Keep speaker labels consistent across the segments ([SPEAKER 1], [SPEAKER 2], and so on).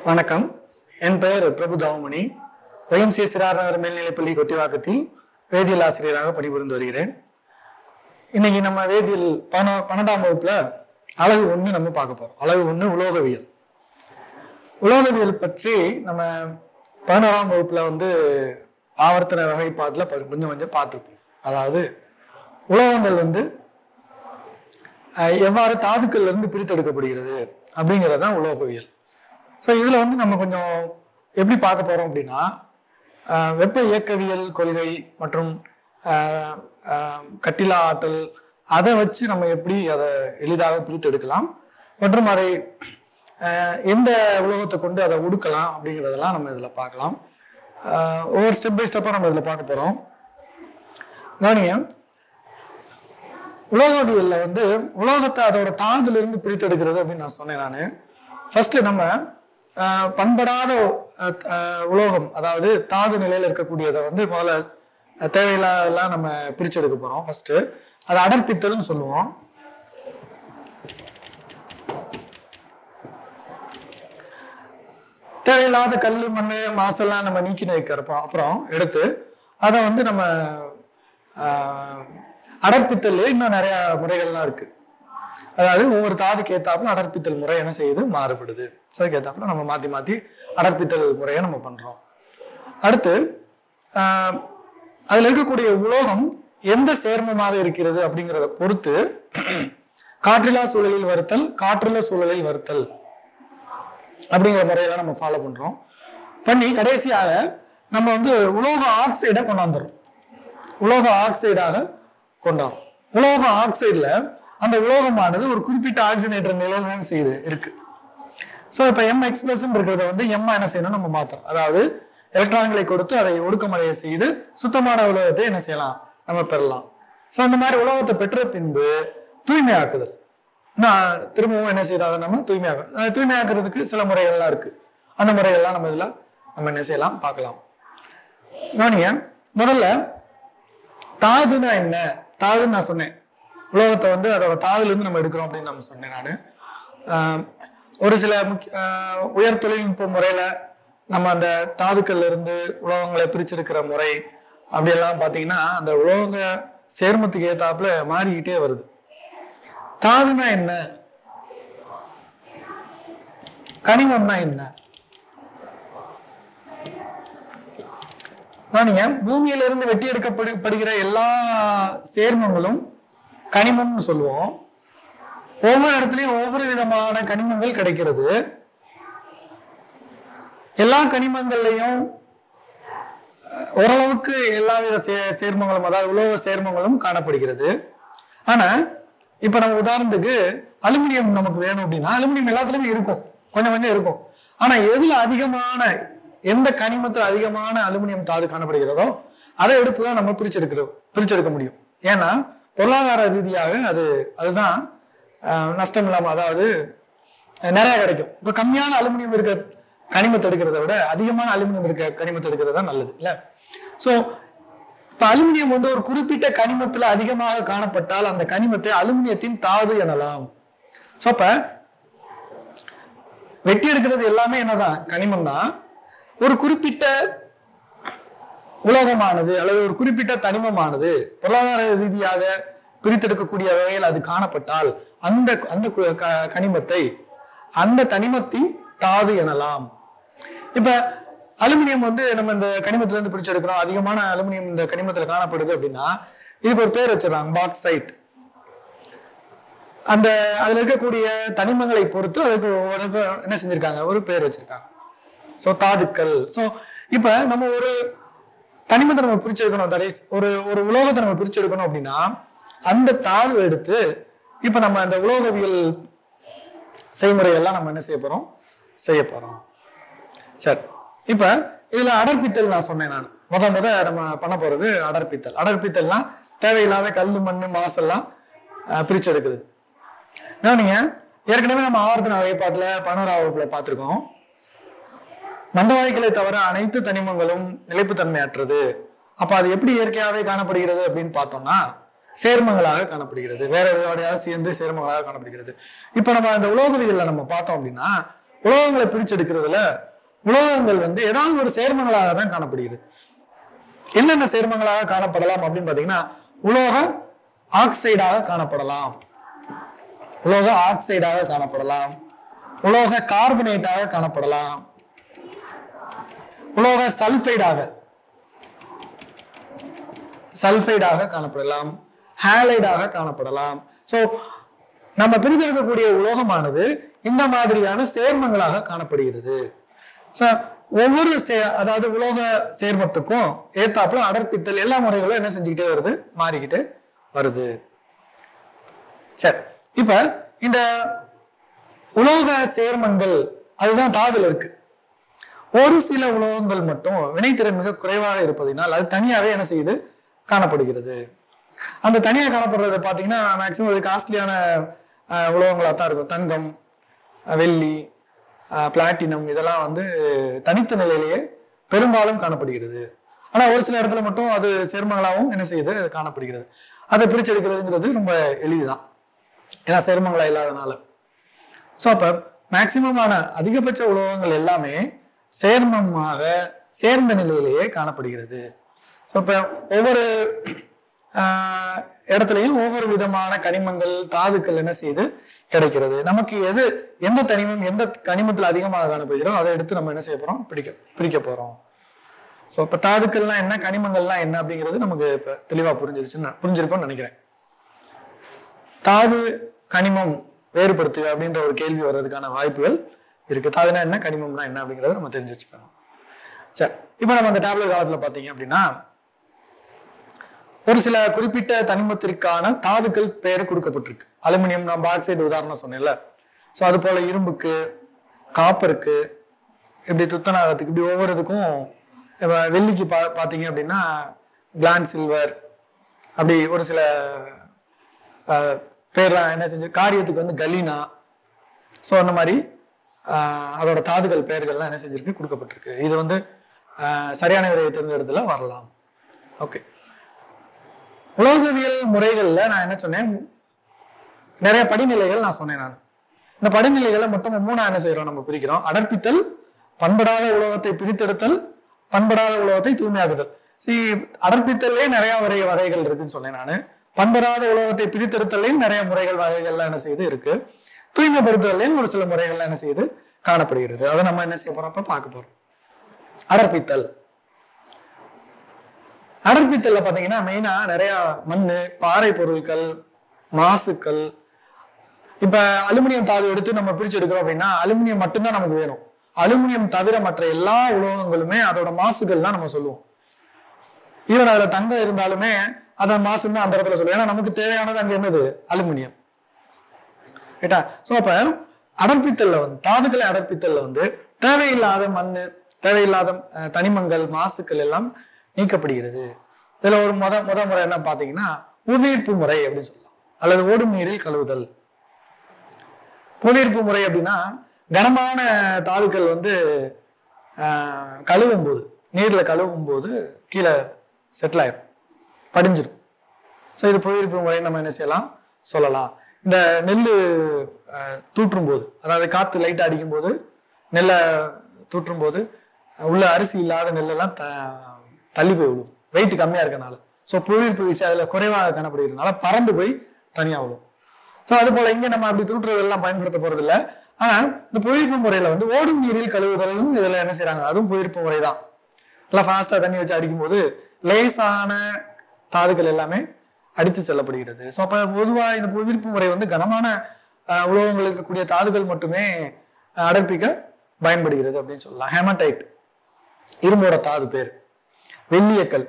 [SPEAKER 1] வணக்கம் என் பெயர் பிரபு தாவமணி ஒய்எம்சிஏ சிறார் மேல்நிலைப்பள்ளி கொட்டிவாக்கத்தில் வேதியியல் ஆசிரியராக பணிபுரிந்து வருகிறேன் இன்னைக்கு நம்ம வேதியியல் பன பன்னெண்டாம் வகுப்புல அழகு ஒன்று நம்ம பார்க்க போறோம் அழகு ஒன்று உலோகவியல் உலோகவியல் பற்றி நம்ம பதினோராம் வகுப்புல வந்து ஆவர்த்தன வகைப்பாட்டில் ப- கொஞ்சம் கொஞ்சம் பார்த்துருப்போம் அதாவது உலோகங்கள் வந்து அஹ், எவ்வாறு தாதுக்கள்ல இருந்து பிரித்தெடுக்கப்படுகிறது அப்படிங்கிறது தான் உலோகவியல் ஸோ இதில் வந்து நம்ம கொஞ்சம் எப்படி பார்க்க போகிறோம் அப்படின்னா ஆஹ் வெப்ப இயக்கவியல் கொள்கை மற்றும் ஆஹ் ஆஹ் கட்டிலா ஆற்றல் அதை வச்சு நம்ம எப்படி அதை எளிதாக பிரித்தெடுக்கலாம் மற்றும் அதை ஆஹ் எந்த உலோகத்தை கொண்டு அதை உடுக்கலாம் அப்படிங்கிறதெல்லாம் நம்ம இதில் பார்க்கலாம் ஆஹ் ஒவ்வொரு ஸ்டெப் பை ஸ்டெப்பாக நம்ம இதில் பார்க்க போகிறோம் கவனிங்க உலோகவியல்ல வந்து உலோகத்தை அதோட தாதுல இருந்து பிரித்தெடுக்கிறது அப்படின்னு நான் சொன்னேன் நான் ஃபர்ஸ்ட் நம்ம ஆஹ், பண்படாத அஹ், அஹ், உலோகம் அதாவது தாது நிலையில இருக்கக்கூடியதை வந்து முதல்ல அஹ், தேவையில்லாதெல்லாம் நம்ம பிரிச்செடுக்க போறோம் ஃபர்ஸ்ட் அது அடர்ப்பித்தல்னு சொல்லுவோம் தேவையில்லாத கல் மண் மாசெல்லாம் நம்ம நீக்கி வைக்கிறப்போ அப்புறம் எடுத்து அதை வந்து நம்ம ஆஹ், அடர்ப்பித்தல் இன்னும் நிறைய முறைகள்லாம் இருக்கு அதாவது ஒவ்வொரு தாதுக்கு ஏத்தாப்புல அடர்ப்பித்தல் முறை என்ன செய்யுது மாறுபடுது So, அதுக்கு ஏத்தாப்புல நம்ம மாத்தி மாத்தி அடர்ப்பித்தல் முறையை நம்ம பண்றோம் அடுத்து ஆஹ், அதுல இருக்கக்கூடிய உலோகம் எந்த சேர்மமாக இருக்கிறது அப்படிங்கிறத பொறுத்து காற்றில்லா சூழலில் வருத்தல் காற்றுள்ள சூழலில் வருத்தல் அப்படிங்கிற முறையெல்லாம் நம்ம ஃபாலோ பண்றோம் பண்ணி கடைசியாக நம்ம வந்து உலோக ஆக்சைடை கொண்டாந்துறோம் உலோக ஆக்சைடாக கொண்டாடும் உலோக ஆக்சைடுல அந்த உலோகமானது ஒரு குறிப்பிட்ட ஆக்சிஜனேட்டர் நிலையில தான் செய்யுது இருக்கு ஸோ இப்போ எம் எக்ஸ்பிரஸ் இருக்கிறத வந்து எம் என்ன செய்யணும் நம்ம மாற்றோம் அதாவது எலக்ட்ரான்களை கொடுத்து அதை ஒடுக்கமடைய செய்து சுத்தமான உலோகத்தை என்ன செய்யலாம் நம்ம பெறலாம் ஸோ அந்த மாதிரி உலோகத்தை பெற்ற பின்பு தூய்மையாக்குதல் நான் திரும்பவும் என்ன செய்யறாங்க நம்ம தூய்மையாக அஹ் தூய்மையாக்குறதுக்கு சில முறைகள்லாம் இருக்கு அந்த முறைகள்லாம் நம்ம இதில் நம்ம என்ன செய்யலாம் பார்க்கலாம் கவனிங்க முதல்ல தாதுனா என்ன தாதுன்னு நான் சொன்னேன் உலோகத்தை வந்து அதோட தாதுல இருந்து நம்ம எடுக்கிறோம் அப்படின்னு நம்ம சொன்னேன் நான் ஒரு சில முக்கிய ஆஹ் உயர் தொழில்நுட்ப முறையில நம்ம அந்த தாதுக்கள்ல இருந்து உலோகங்களை பிரிச்செடுக்கிற முறை அப்படியெல்லாம் பார்த்தீங்கன்னா அந்த உலோக சேர்மத்துக்கு ஏத்தாப்புல மாறிக்கிட்டே வருது தாதுனா என்ன கனிமம்னா என்ன கவனிங்க பூமியில இருந்து வெட்டி எடுக்கப்படுகிற எல்லா சேர்மங்களும் கனிமம்னு சொல்லுவோம் ஒவ்வொரு இடத்துலயும் ஒவ்வொரு விதமான கனிமங்கள் கிடைக்கிறது எல்லா கனிமங்கள்லையும் அஹ், ஓரளவுக்கு எல்லா வித சே- சேர்மங்களும் அதாவது உலோக சேர்மங்களும் காணப்படுகிறது ஆனா இப்ப நம்ம உதாரணத்துக்கு அலுமினியம் நமக்கு வேணும் அப்படின்னா அலுமினியம் எல்லாத்துலயுமே இருக்கும் கொஞ்சம் கொஞ்சம் இருக்கும் ஆனா எதுல அதிகமான எந்த கனிமத்துல அதிகமான அலுமினியம் தாது காணப்படுகிறதோ அதை எடுத்துதான் நம்ம பிரிச்செடுக்கிறோம் பிரிச்செடுக்க முடியும் ஏன்னா பொருளாதார ரீதியாக அது அதுதான் அஹ், நஷ்டம் இல்லாம அதாவது அஹ், நிறைய கிடைக்கும் இப்ப கம்மியான அலுமினியம் இருக்க கனிமத்தை எடுக்கிறத விட அதிகமான அலுமினியம் இருக்க கனிமத்தை எடுக்கிறது தான் நல்லது இல்ல சோ இப்ப அலுமினியம் வந்து ஒரு குறிப்பிட்ட கனிமத்துல அதிகமாக காணப்பட்டால் அந்த கனிமத்தை அலுமினியத்தின் தாது எனலாம் சோ அப்ப வெட்டி எடுக்கிறது எல்லாமே என்னதான் கனிமம் தான் ஒரு குறிப்பிட்ட உலோகமானது அல்லது ஒரு குறிப்பிட்ட தனிமமானது பொருளாதார ரீதியாக பிரித்தெடுக்கக்கூடிய வகையில் அது காணப்பட்டால் அந்த அந்த கு- க- கனிமத்தை அந்த தனிமத்தின் தாது எனலாம் இப்ப அலுமினியம் வந்து நம்ம இந்த கனிமத்துல இருந்து பிரிச்செடுக்கிறோம் அதிகமான அலுமினியம் இந்த கனிமத்துல காணப்படுது அப்படின்னா இதுக்கு ஒரு பேர் வச்சிடறாங்க பாக்சைட் அந்த அதுல இருக்கக்கூடிய தனிமங்களை பொறுத்து அதுக்கு ஒவ்வொரு என்ன செஞ்சிருக்காங்க ஒரு பேர் வச்சிருக்காங்க ஸோ தாதுக்கள் ஸோ இப்போ நம்ம ஒரு தனிமத்தை நம்ம பிரிச்செடுக்கணும் தடை ஒரு ஒரு உலோகத்தை நம்ம பிரிச்செடுக்கணும் அப்படின்னா அந்த தாது எடுத்து இப்போ நம்ம அந்த உலோகவியல் செய்முறையெல்லாம் நம்ம என்ன செய்ய போறோம் செய்ய போறோம் சரி இப்போ இதுல அடர்ப்பித்தல் நான் சொன்னேன் நான் முத முத நம்ம பண்ண போறது அடர்ப்பித்தல் அடர்ப்பித்தல்னா தேவையில்லாத கல் மண் மாசெல்லாம் அஹ், பிரிச்செடுக்கிறது கவனிங்க ஏற்கனவே நம்ம ஆவர்த்தன வகைப்பாட்டுல பதினோராவது வகுப்புல பார்த்திருக்கோம் மந்தவாய்க்களை தவிர அனைத்து தனிமங்களும் நிலைப்புத்தன்மையற்றது அப்ப அது எப்படி இயற்கையாகவே காணப்படுகிறது அப்படின்னு பார்த்தோம்னா சேர்மங்களாக காணப்படுகிறது வேற எதோடையாவது சேர்ந்து சேர்மங்களாக காணப்படுகிறது இப்ப நம்ம அந்த உலோகவியல்ல நம்ம பார்த்தோம் அப்படின்னா உலோகங்களை பிரிச்செடுக்கிறதுல உலோகங்கள் வந்து ஏதாவது ஒரு சேர்மங்களாக தான் காணப்படுகிறது என்னென்ன சேர்மங்களாக காணப்படலாம் அப்படின்னு பாத்தீங்கன்னா உலோக ஆக்சைடாக காணப்படலாம் உலோக ஆக்சைடாக காணப்படலாம் உலோக கார்பனேட்டாக காணப்படலாம் உலோக சல்பைடாக சல்பைடாக காணப்படலாம் ஹேலைடாக காணப்படலாம் ஸோ நம்ம பிரித்தெடுக்கக்கூடிய உலோகமானது இந்த மாதிரியான சேர்மங்களாக காணப்படுகிறது ஸோ ஒவ்வொரு சே அதாவது உலோக சேர்மத்துக்கும் ஏத்தாப்புல அடர்ப்பித்தல் எல்லா முறைகளும் என்ன செஞ்சுக்கிட்டே வருது மாறிக்கிட்டே வருது சரி இப்ப இந்த உலோக சேர்மங்கள் அதுதான் தாதுல இருக்கு ஒரு சில உலோகங்கள் மட்டும் வினைத்திறன் மிக குறைவாக இருப்பதினால் அது தனியாவே என்ன செய்யுது காணப்படுகிறது அந்த தனியா காணப்படுறது பாத்தீங்கன்னா மேக்சிமம் அது காஸ்ட்லியான உலோகங்களா தான் இருக்கும் தங்கம் அஹ், வெள்ளி பிளாட்டினம் இதெல்லாம் வந்து தனித்த நிலையிலேயே பெரும்பாலும் காணப்படுகிறது ஆனா ஒரு சில இடத்துல மட்டும் அது சேர்மங்களாகவும் என்ன செய்யுது அது காணப்படுகிறது அதை பிரிச்செடுக்கிறதுங்கிறது ரொம்ப எளிதுதான் ஏன்னா சேர்மங்களா இல்லாதனால ஸோ அப்போ மேக்சிமமான அதிகபட்ச உலோகங்கள் எல்லாமே சேர்மமாக சேர்ந்த நிலையிலேயே காணப்படுகிறது ஸோ இப்போ ஒவ்வொரு ஆஹ், இடத்துலையும் ஒவ்வொரு விதமான கனிமங்கள் தாதுக்கள் என்ன செய்யுது கிடைக்கிறது நமக்கு எது எந்த தனிமம் எந்த கனிமத்தில் அதிகமாக காணப்படுகிறோ அதை எடுத்து நம்ம என்ன செய்ய போறோம் பிடிக்க பிரிக்க போறோம் ஸோ இப்போ தாதுக்கள்லாம் என்ன கனிமங்கள்லாம் என்ன அப்படிங்கிறது நமக்கு இப்போ தெளிவாக புரிஞ்சிருச்சுன்னு புரிஞ்சிருக்கும்னு நினைக்கிறேன் தாது கனிமம் வேறுபடுத்து அப்படின்ற ஒரு கேள்வி வர்றதுக்கான வாய்ப்புகள் இருக்கு தாதுனா என்ன கனிமம்னா என்ன அப்படிங்கறத நம்ம தெரிஞ்சு வச்சுக்கணும் சரி இப்போ நம்ம அந்த டேப்லெட் காலத்துல பாத்தீங்க அப்படின்னா ஒரு சில குறிப்பிட்ட தனிமத்திற்கான தாதுக்கள் பெயர் கொடுக்கப்பட்டிருக்கு அலுமினியம் நான் பாக்சைடு உதாரணம் சொன்னேன்ல ஸோ அது போல இரும்புக்கு காப்பருக்கு இப்படி துத்தநாகத்துக்கு இப்படி ஒவ்வொரு இதுக்கும் இப்ப வெள்ளிக்கு பா பார்த்தீங்க அப்படின்னா கிளான் சில்வர் அப்படி ஒரு சில ஆஹ், பேர்லாம் என்ன செஞ்சு காரியத்துக்கு வந்து கலீனா ஸோ அந்த மாதிரி ஆஹ், அதோட தாதுகள் பெயர்கள்லாம் என்ன செஞ்சிருக்கு கொடுக்கப்பட்டிருக்கு இது வந்து ஆஹ், சரியான விரைவை தேர்ந்தெடுத்துல வரலாம் ஓகே உலோகவியல் முறைகள்ல நான் என்ன சொன்னேன் நிறைய படிநிலைகள் நான் சொன்னேன் நான் இந்த படிநிலைகளை மொத்தம் மூணா என்ன செய்யறோம் நம்ம பிரிக்கிறோம் அடர்ப்பித்தல் பண்படாத உலோகத்தை பிரித்தெடுத்தல் பண்படாத உலோகத்தை தூய்மையாக்குதல் சி அடர்ப்பித்தல்லே நிறைய வரை வகைகள் இருக்குன்னு சொன்னேன் நான் பண்படாத உலோகத்தை பிரித்தெடுத்தல்லையும் நிறைய முறைகள் வகைகள்லாம் என்ன செய்யுது இருக்கு தூய்மைப்படுத்துதல்லையும் ஒரு சில முறைகள்லாம் என்ன செய்யுது காணப்படுகிறது அதை நம்ம என்ன செய்ய போறோம் அப்ப பார்க்க போறோம் அடர்ப்பித்தல் அடர்ப்பித்தல்ல பாத்தீங்கன்னா மெயினா நிறைய மண்ணு பாறை பொருட்கள் மாசுக்கள் இப்ப அலுமினியம் தாது எடுத்து நம்ம பிரிச்சு எடுக்கிறோம் அப்படின்னா அலுமினியம் மட்டும்தான் நமக்கு வேணும் அலுமினியம் தவிர மற்ற எல்லா உலோகங்களுமே அதோட மாசுகள் தான் நம்ம சொல்லுவோம் ஈவன் அதுல தங்கம் இருந்தாலுமே அதன் மாசுன்னு தான் அந்த இடத்துல சொல்லுவோம் ஏன்னா நமக்கு தேவையானது அங்க என்னது அலுமினியம் ரைட்டா சோ அப்ப அடர்ப்பித்தல்ல வந்து தாதுக்களை அடர்ப்பித்தல்ல வந்து தேவையில்லாத மண்ணு தேவையில்லாத அஹ், தனிமங்கள் மாசுக்கள் எல்லாம் நீக்கப்படுகிறது இதுல ஒரு முத முத முறை என்ன பாத்தீங்கன்னா புவியீர்ப்பு முறை அப்படின்னு சொல்லலாம் அல்லது ஓடும் நீரில் கழுவுதல் புவியீர்ப்பு முறை அப்படின்னா கனமான தாதுக்கள் வந்து ஆஹ், கழுவும் போது நீர்ல கழுவும் போது கீழே செட்டில் ஆயிடும் படிஞ்சிடும் ஸோ இது புவியீர்ப்பு முறை நம்ம என்ன செய்யலாம் சொல்லலாம் இந்த நெல் தூற்றும் போது அதாவது காற்று லைட்டாக அடிக்கும் போது நெல்லை தூற்றும் போது உள்ள அரிசி இல்லாத நெல்லெல்லாம் த தள்ளி போய் விழும் வெயிட் கம்மியாக இருக்கனால ஸோ புவியீர்ப்பு விசை அதில் குறைவாக காணப்படுகிறதுனால பறந்து போய் தனியாக விழும் ஸோ அது போல இங்க நம்ம அப்படி தூற்றுறதெல்லாம் பயன்படுத்த போறது இல்ல ஆனா இந்த புவியீர்ப்பு முறையில வந்து ஓடும் நீரில் கழுவுதல்னு இதுல என்ன செய்றாங்க அதுவும் புவியீர்ப்பு முறை தான் நல்லா ஃபாஸ்டா தண்ணி வச்சு அடிக்கும்போது லேசான தாதுக்கள் எல்லாமே அடித்து செல்லப்படுகிறது ஸோ அப்ப பொதுவா இந்த புவியீர்ப்பு முறை வந்து கனமான அஹ், உலோகங்கள் இருக்கக்கூடிய தாதுகள் மட்டுமே அஹ், அடர்ப்பிக்க பயன்படுகிறது அப்படின்னு சொல்லலாம் ஹேமடைட் இரும்போட தாது பேர் வெள்ளியக்கல்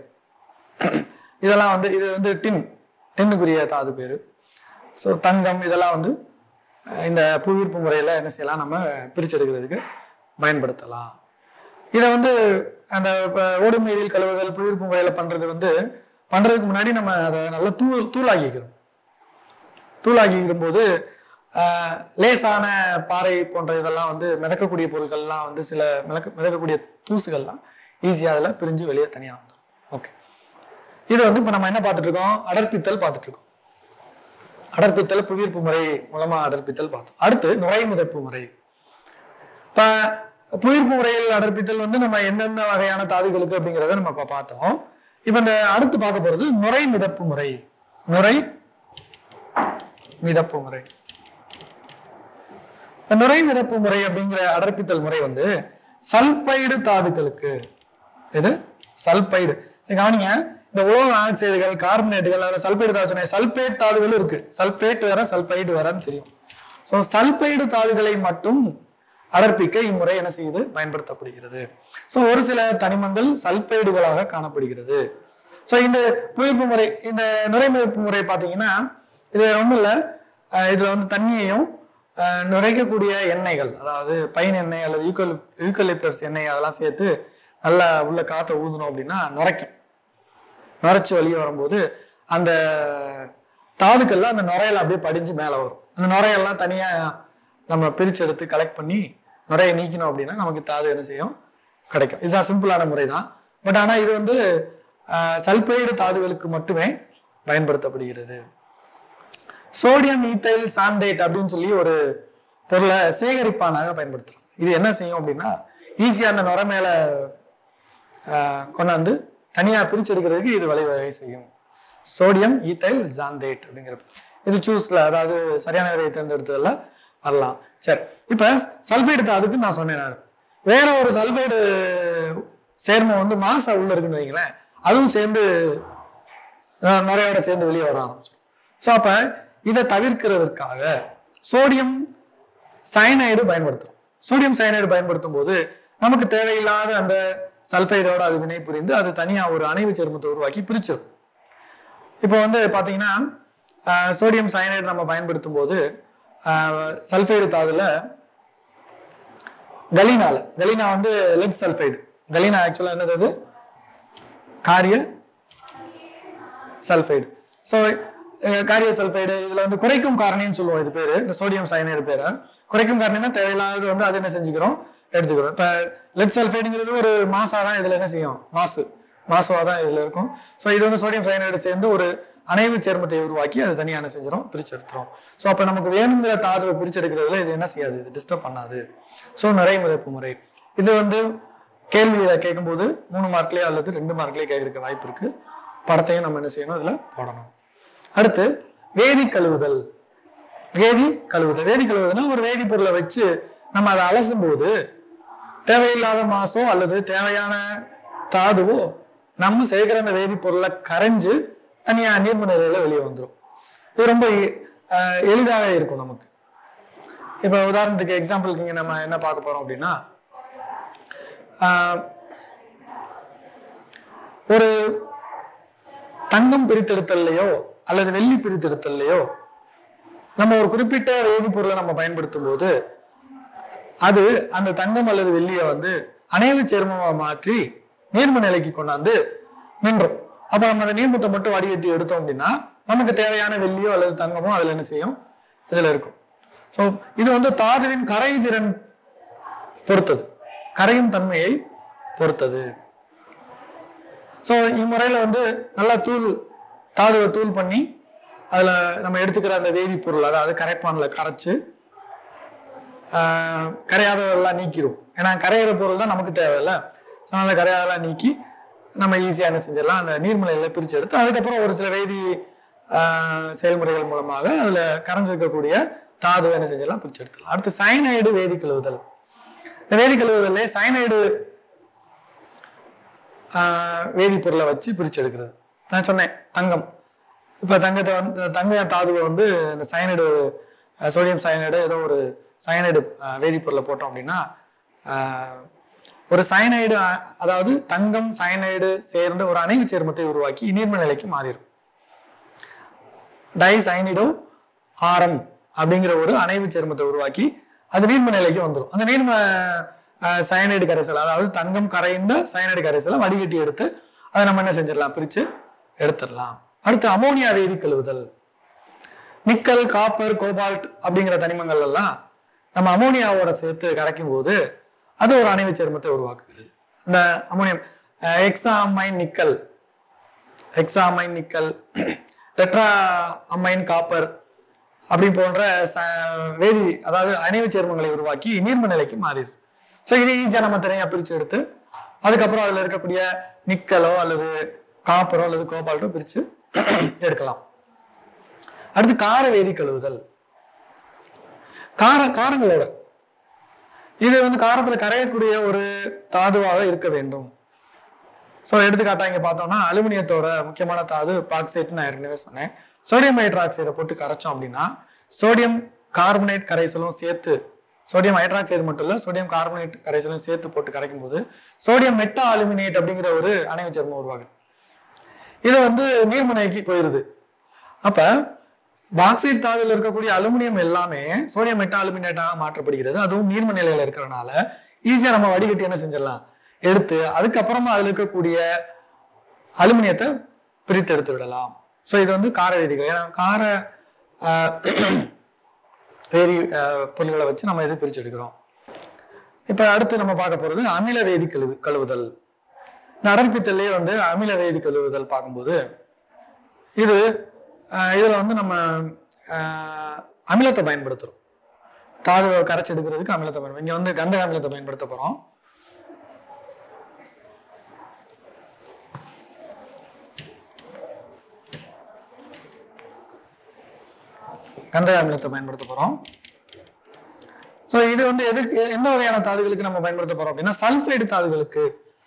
[SPEAKER 1] இதெல்லாம் வந்து இது வந்து டின் டின்னுக்குரிய தாது பேரு ஸோ தங்கம் இதெல்லாம் வந்து அஹ், இந்த புவியீர்ப்பு முறையில் என்ன செய்யலாம் நம்ம பிரிச்செடுக்கிறதுக்கு பயன்படுத்தலாம் இதை வந்து அந்த இப்ப ஓடும் நீரில் கழுவுதல் புவியீர்ப்பு முறையில் பண்ணுறது வந்து பண்ணுறதுக்கு முன்னாடி நம்ம அதை நல்லா தூள் தூளாக்கிக்கிறோம் தூளாக்கிக்கிடும் போது ஆஹ், லேசான பாறை போன்ற இதெல்லாம் வந்து மிதக்கக்கூடிய பொருட்கள்லாம் வந்து சில மிதக்க மிதக்கக்கூடிய தூசுகள்லாம் ஈஸியாக அதில் பிரிஞ்சு வெளியே தனியாக வந்துடும் ஓகே இது வந்து இப்போ நம்ம என்ன பார்த்துட்டு இருக்கோம் அடர்ப்பித்தல் பார்த்துட்டு இருக்கோம் அடர்ப்பித்தல் புவியீர்ப்பு முறை மூலமா அடர்ப்பித்தல் பார்த்தோம் அடுத்து நுரை மிதப்பு முறை இப்ப புவியீர்ப்பு முறையில் அடர்ப்பித்தல் வந்து நம்ம எந்தெந்த வகையான தாதுகளுக்கு அப்படிங்கிறத நம்ம இப்ப பார்த்தோம் இப்ப இந்த அடுத்து பார்க்க போறது நுரை மிதப்பு முறை நுரை மிதப்பு முறை இந்த நுரை மிதப்பு முறை அப்படிங்கிற அடர்ப்பித்தல் முறை வந்து சல்பைடு தாதுக்களுக்கு இது சல்பைடு சரி, கவனிங்க இந்த உலோக ஆக்சைடுகள் கார்பனேட்டுகள் அதில் சல்பைடு தாது சொன்னேன் சல்பேட் தாதுகளும் இருக்கு சல்பேட் வேற சல்பைடு வேறன்னு தெரியும் ஸோ சல்பைடு தாதுகளை மட்டும் அடர்ப்பிக்க இம்முறை என்ன செய்யுது பயன்படுத்தப்படுகிறது ஸோ ஒரு சில தனிமங்கள் சல்பைடுகளாக காணப்படுகிறது ஸோ இந்த புவிப்பு முறை இந்த நுரைமிதப்பு முறை பார்த்தீங்கன்னா இது ஒன்றும் இல்லை இதில் வந்து தண்ணியையும் அஹ், நுரைக்கக்கூடிய எண்ணெய்கள் அதாவது பைன் எண்ணெய் அல்லது யூக்கல் யூக்கலிப்டஸ் எண்ணெய் அதெல்லாம் சேர்த்து நல்லா உள்ள காற்றை ஊதணும் அப்படின்னா நுரைக்கும் நுரைச்சி வெளியே வரும்போது அந்த தாதுக்கள்லாம் அந்த நுரையில அப்படியே படிஞ்சு மேலே வரும் அந்த நுரையெல்லாம் தனியாக நம்ம பிரிச்சு எடுத்து கலெக்ட் பண்ணி நுரையை நீக்கணும் அப்படின்னா நமக்கு தாது என்ன செய்யும் கிடைக்கும் இதுதான் சிம்பிளான முறை தான் பட் ஆனால் இது வந்து சல்பைடு தாதுகளுக்கு மட்டுமே பயன்படுத்தப்படுகிறது சோடியம் ஈத்தைல் சாண்டேட் அப்படின்னு சொல்லி ஒரு பொருளை சேகரிப்பானாக பயன்படுத்தலாம் இது என்ன செய்யும் அப்படின்னா ஈஸியாக அந்த நுரை மேலே ஆஹ் கொண்டாந்து தனியாக பிரிச்செடுக்கிறதுக்கு இது வழிவகை செய்யும் சோடியம் ஈத்தைல் ஜாந்தேட் அப்படிங்கிற இது சூஸ்ல அதாவது சரியான விலையை தேர்ந்தெடுத்ததுல வரலாம் சரி இப்போ சல்பைடு தாதுக்கு நான் சொன்னேன் நான் வேற ஒரு சல்பைடு சேர்மம் வந்து மாசா உள்ள இருக்குன்னு வைங்களேன் அதுவும் சேர்ந்து ஆஹ் நுரையோட சேர்ந்து வெளியே வர ஆரம்பிச்சிடும் ஸோ அப்போ இதை தவிர்க்கிறதுக்காக சோடியம் சயனைடு பயன்படுத்துறோம் சோடியம் சயனைடு பயன்படுத்தும் போது நமக்கு தேவையில்லாத அந்த சல்ஃபைடோட அது வினை புரிந்து அது தனியா ஒரு அணைவு சேர்மத்தை உருவாக்கி பிரிச்சிடும் இப்போ வந்து பாத்தீங்கன்னா ஆஹ், சோடியம் சயனைடு நம்ம பயன்படுத்தும் போது சல்ஃபைடு தாதுல கலீனால கலீனா வந்து லெட் சல்ஃபைடு கலீனா ஆக்சுவலா என்னது அது காரிய சல்ஃபைடு ஸோ காரிய சல்ஃபைடு இதில் வந்து குறைக்கும் காரணின்னு சொல்லுவோம் இது பேர் இந்த சோடியம் சயனைடு பேரை குறைக்கும் காரணினா தேவையில்லாதது வந்து அது என்ன செஞ்சுக்கிறோம் எடுத்துக்கிறோம் இப்போ லெட் சல்ஃபைடுங்கிறது ஒரு மாசா தான் இதில் என்ன செய்யும் மாசு மாசுவாக தான் இதில் இருக்கும் ஸோ இது வந்து சோடியம் சயனைடு சேர்ந்து ஒரு அணைவு சேர்மத்தை உருவாக்கி அது தனியாக என்ன செஞ்சிடும் பிரிச்சு எடுத்துரும் ஸோ அப்போ நமக்கு வேணுங்கிற தாதுவை பிரிச்செடுக்கிறதுல இது என்ன செய்யாது இது டிஸ்டர்ப் பண்ணாது ஸோ நிறைய மிதப்பு முறை இது வந்து கேள்வியில கேட்கும்போது மூணு மார்க்லயே அல்லது ரெண்டு மார்க்லயே கேட்கறதுக்கு வாய்ப்பு இருக்கு படத்தையும் நம்ம என்ன செய்யணும் இதுல போடணும் அடுத்து வேதி கழுவுதல் வேதி கழுவுதல் வேதி கழுவுதல்னா ஒரு வேதிப்பொருளை வச்சு நம்ம அதை அலசும் போது தேவையில்லாத மாசோ அல்லது தேவையான தாதுவோ நம்ம சேர்க்கிற அந்த வேதிப்பொருளை கரைஞ்சு தனியா நீர்ம நிலையில வெளியே வந்துடும் இது ரொம்ப எ- அஹ் எளிதாக இருக்கும் நமக்கு இப்போ உதாரணத்துக்கு எக்ஸாம்பிளுக்கு இங்க நம்ம என்ன பார்க்க போறோம் அப்படின்னா ஆஹ், ஒரு தங்கம் பிரித்தெடுத்தல்லையோ அல்லது வெள்ளி பிரித்தெடுத்தல்லையோ நம்ம ஒரு குறிப்பிட்ட வேதிப்பொருளை நம்ம பயன்படுத்தும் போது அது அந்த தங்கம் அல்லது வெள்ளியை வந்து அணைவு சேர்மமா மாற்றி நீர்ம நிலைக்கு கொண்டாந்து நின்றும் அப்ப நம்ம அந்த நீர்மத்தை மட்டும் வடிகட்டி எடுத்தோம் அப்படின்னா நமக்கு தேவையான வெள்ளியோ அல்லது தங்கமோ அதுல என்ன செய்யும் இதுல இருக்கும் ஸோ இது வந்து தாதுவின் கரை திறன் பொறுத்தது கரையும் தன்மையை பொறுத்தது ஸோ இம்முறையில வந்து நல்லா தூள் தாதுவை தூள் பண்ணி அதுல நம்ம எடுத்துக்கிற அந்த வேதிப்பொருள் அதாவது கரைப்பான்ல கரைச்சு ஆஹ், கரையாததெல்லாம் நீக்கிடும் ஏன்னா கரையிற பொருள் தான் நமக்கு தேவையில்ல ஸோ அந்த கரையாதெல்லாம் நீக்கி நம்ம ஈஸியாக என்ன செஞ்சிடலாம் அந்த நீர்மலையில் பிரித்து எடுத்து அதுக்கப்புறம் ஒரு சில வேதி ஆஹ், செயல்முறைகள் மூலமாக அதில் கரைஞ்சிருக்கக்கூடிய தாதுவை என்ன செஞ்சிடலாம் பிரித்து எடுத்துடலாம் அடுத்து சயனைடு வேதி கழுவுதல் இந்த வேதி கழுவுதல்லே சயனைடு ஆஹ், வேதிப்பொருளை வச்சு பிரித்து எடுக்கிறது நான் சொன்னேன் தங்கம் இப்போ தங்கத்தை வந்து தங்க தாதுவை வந்து இந்த சயனைடு சோடியம் சயனைடு ஏதோ ஒரு சயனைடு அஹ், வேதிப்பொருளை போட்டோம் அப்படின்னா அஹ், ஒரு சயனைடு அஹ், அதாவது தங்கம் சயனைடு சேர்ந்த ஒரு அணைவு சேர்மத்தை உருவாக்கி நீர்ம நிலைக்கு மாறிடும் டை சயனிடோ ஆரம் அப்படிங்கிற ஒரு அணைவு சேர்மத்தை உருவாக்கி அது நீர்ம நிலைக்கு வந்துடும் அந்த நீர்ம அஹ், சயனைடு கரைசல் அதாவது தங்கம் கரைந்த சயனைடு கரைசலை வடிகட்டி எடுத்து அதை நம்ம என்ன செஞ்சிடலாம் பிரிச்சு எடுத்துடலாம் அடுத்து அமோனியா வேதி கழுவுதல் நிக்கல் காப்பர் கோபால்ட் அப்படிங்கிற தனிமங்கள் எல்லாம் நம்ம அமோனியாவோட சேர்த்து கரைக்கும் போது அது ஒரு அணைவு சேர்மத்தை உருவாக்குகிறது இந்த ammonium hexa amine nickel hexa amine nickel tetra amine copper அப்படி போன்ற ச- வேதி அதாவது அணைவு சேர்மங்களை உருவாக்கி நீர்ம நிலைக்கு மாறிடுது ஸோ இது ஈஸியாக நம்ம தனியாக பிரித்து எடுத்து அதுக்கப்புறம் அதில் இருக்கக்கூடிய நிக்கலோ அல்லது காப்பரோ அல்லது கோபால்ட்டோ பிரித்து எடுக்கலாம் அடுத்து கார வேதி கழுவுதல் கார காரங்களோட இது வந்து காரத்துல கரையக்கூடிய ஒரு தாதுவாக இருக்க வேண்டும் ஸோ எடுத்துக்காட்டா இங்க பார்த்தோம்னா அலுமினியத்தோட முக்கியமான தாது பாக்சைட் நான் ஏற்கனவே சொன்னேன் சோடியம் ஹைட்ராக்சைடை போட்டு கரைச்சோம் அப்படின்னா சோடியம் கார்பனேட் கரைசலும் சேர்த்து சோடியம் ஹைட்ராக்சைடு மட்டும் இல்ல சோடியம் கார்பனேட் கரைசலும் சேர்த்து போட்டு கரைக்கும் போது சோடியம் மெட்டா அலுமினேட் அப்படிங்கிற ஒரு அணைவு சேர்மம் உருவாகுது இது வந்து நீர்மனைக்கு போயிருது அப்ப பாக்சைட் தாதுல இருக்கக்கூடிய அலுமினியம் எல்லாமே சோடியம் மெட்டா அலுமினேட்டாக மாற்றப்படுகிறது அதுவும் நீர்ம நிலையில இருக்கிறனால ஈஸியா நம்ம வடிகட்டி என்ன செஞ்சிடலாம் எடுத்து அதுக்கப்புறமா அதுல இருக்கக்கூடிய அலுமினியத்தை பிரித்து எடுத்து விடலாம் ஸோ இது வந்து கார வேதிகள் ஏன்னா கார ஆஹ், வேதி ஆஹ், பொருள்களை வச்சு நம்ம இதை பிரிச்சு எடுக்கிறோம் இப்போ அடுத்து நம்ம பார்க்க போறது அமில வேதி கழுவு கழுவுதல் இந்த அடர்ப்பித்தல்லே வந்து அமில வேதி கழுவுதல் பார்க்கும்போது இது ஆஹ், இதுல வந்து நம்ம ஆஹ், அமிலத்தை பயன்படுத்துறோம் தாதுவை கரைச்சி எடுக்கிறதுக்கு அமிலத்தை பயன்படுத்தும் இங்க வந்து கந்தக அமிலத்தை பயன்படுத்த போறோம் கந்தக அமிலத்தை பயன்படுத்த போறோம் ஸோ இது வந்து எதுக்கு எந்த வகையான தாதுகளுக்கு நம்ம பயன்படுத்த போறோம் அப்படின்னா சல்ஃபைடு தாதுகளுக்கு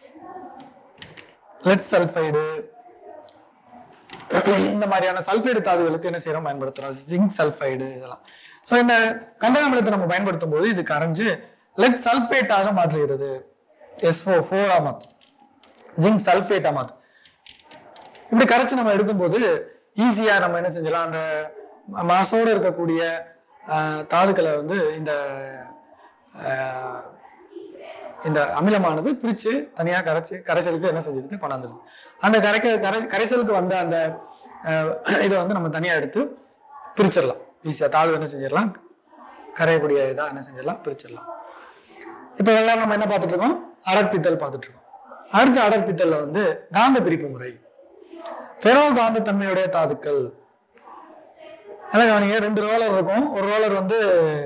[SPEAKER 1] லெட் சல்ஃபைடு இந்த மாதிரியான சல்ஃபைடு தாதுகளுக்கு என்ன செய்யறோம் பயன்படுத்துறோம் ஜிங்க் சல்ஃபைடு இதெல்லாம் ஸோ இந்த கந்தக அமிலத்தை நம்ம பயன்படுத்தும் போது இது கரைஞ்சு லெட் சல்ஃபேட்டாக மாற்றுகிறது எஸ்ஓ ஃபோரா மாற்றும் ஜிங்க் சல்ஃபேட்டா மாற்றும் இப்படி கரைச்சு நம்ம எடுக்கும்போது ஈஸியா நம்ம என்ன செஞ்சிடலாம் அந்த ம- மாசோட இருக்கக்கூடிய ஆஹ், தாதுக்களை வந்து இந்த ஆஹ், இந்த அமிலமானது பிரிச்சு தனியா கரைச்சு கரைசலுக்கு என்ன செஞ்சிருது கொண்டாந்துருது அந்த கரைக்க கரை கரைசலுக்கு வந்த அந்த ஆஹ், இதை வந்து நம்ம தனியா எடுத்து பிரிச்சிடலாம் ஈஸியா தாது என்ன செஞ்சிடலாம் கரையக்கூடிய இதாக என்ன செஞ்சிடலாம் பிரிச்சிடலாம் இப்போ எல்லாம் நம்ம என்ன பார்த்துட்டு இருக்கோம் அடர்ப்பித்தல் பார்த்துட்டு இருக்கோம் அடுத்து அடர்ப்பித்தல்ல வந்து காந்த பிரிப்பு முறை ஃபெரோ காந்த தன்மையுடைய தாதுக்கள் அதான் கவனிங்க ரெண்டு ரோலர் இருக்கும் ஒரு ரோலர் வந்து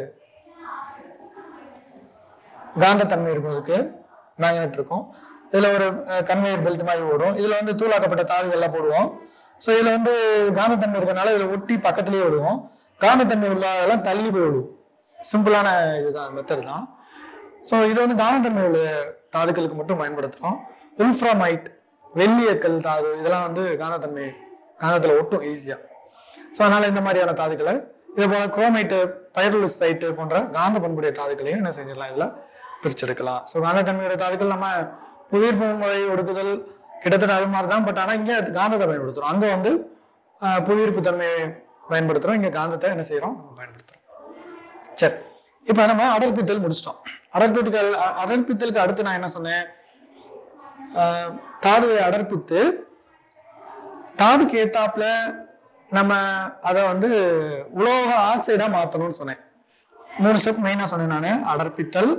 [SPEAKER 1] காந்தத்தன்மை இருக்கும் இதுக்கு மேக்னெட் இருக்கும் இதுல ஒரு கன்வேயர் பெல்ட் மாதிரி ஓடும் இதுல வந்து தூளாக்கப்பட்ட தாதுகள்லாம் போடுவோம் ஸோ இதுல வந்து காந்தத்தன்மை இருக்கறனால இதுல ஒட்டி பக்கத்துலயே விடுவோம் காந்தத்தன்மை உள்ளதெல்லாம் தள்ளி போய் விடுவோம் சிம்பிளான இதுதான் மெத்தட் தான் ஸோ இது வந்து காந்தத்தன்மை உள்ள தாதுக்களுக்கு மட்டும் பயன்படுத்துகிறோம் உல்ஃப்ராமைட் வெள்ளியக்கல் தாது இதெல்லாம் வந்து காந்தத்தன்மை காந்தத்தில் ஒட்டும் ஈஸியாக ஸோ அதனால இந்த மாதிரியான தாதுக்களை இதே போல குரோமைட்டு பைரலுசைட்டு போன்ற காந்த பண்புடைய தாதுக்களையும் என்ன செஞ்சிடலாம் இதில் பிரிச்செடுக்கலாம் ஸோ காந்தத்தன்மையுடைய தாதுக்கள் நம்ம புவியீர்ப்பு முறை ஒடுக்குதல் கிட்டத்தட்ட அது மாதிரி தான் பட் ஆனால் இங்கே காந்தத்தை பயன்படுத்துகிறோம் அங்கே வந்து ஆஹ், புவியீர்ப்பு தன்மையை பயன்படுத்துகிறோம் இங்கே காந்தத்தை என்ன செய்கிறோம் நம்ம பயன்படுத்துகிறோம் சரி இப்போ நம்ம அடர்ப்பித்தல் முடிச்சிட்டோம் அடர்ப்பித்தல் அ- அடர்ப்பித்தலுக்கு அடுத்து நான் என்ன சொன்னேன் ஆஹ், தாதுவை அடர்ப்பித்து தாதுக்கு ஏத்தாப்புல நம்ம அதை வந்து உலோக ஆக்சைடா மாத்தணும்னு சொன்னேன் மூணு ஸ்டெப் மெயினா சொன்னேன் நான் அடர்ப்பித்தல்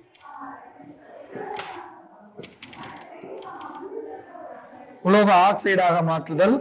[SPEAKER 1] உலோக ஆக்சைடாக மாற்றுதல்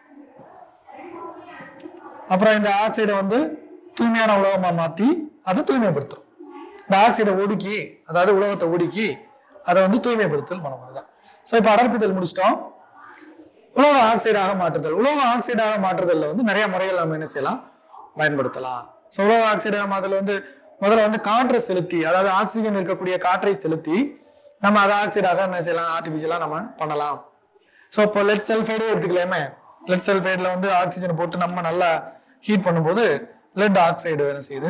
[SPEAKER 1] அப்புறம் இந்த ஆக்சைடை வந்து தூய்மையான உலோகமா மாத்தி அதை தூய்மைப்படுத்துறோம் இந்த ஆக்சைடை ஒடுக்கி அதாவது உலோகத்தை ஒடுக்கி அதை வந்து தூய்மைப்படுத்தல் பண்ண தான் ஸோ இப்போ அடர்ப்பித்தல் முடிச்சிட்டோம் உலோக ஆக்சைடாக மாற்றுதல் உலோக ஆக்சைடாக மாற்றுதல்ல வந்து நிறைய முறைகள் நம்ம என்ன செய்யலாம் பயன்படுத்தலாம் ஸோ உலோக ஆக்சைடாக மாற்றுதல் வந்து முதல்ல வந்து காற்றை செலுத்தி அதாவது ஆக்சிஜன் இருக்கக்கூடிய காற்றை செலுத்தி நம்ம அதை ஆக்சைடாக என்ன செய்யலாம் ஆர்டிஃபிஷியலாக நம்ம பண்ணலாம் ஸோ இப்போ லெட் சல்ஃபைடே எடுத்துக்கலாமே லெட் சல்ஃபைடில் வந்து ஆக்சிஜனை போட்டு நம்ம நல்லா ஹீட் பண்ணும்போது லெட் ஆக்சைடு என்ன செய்யுது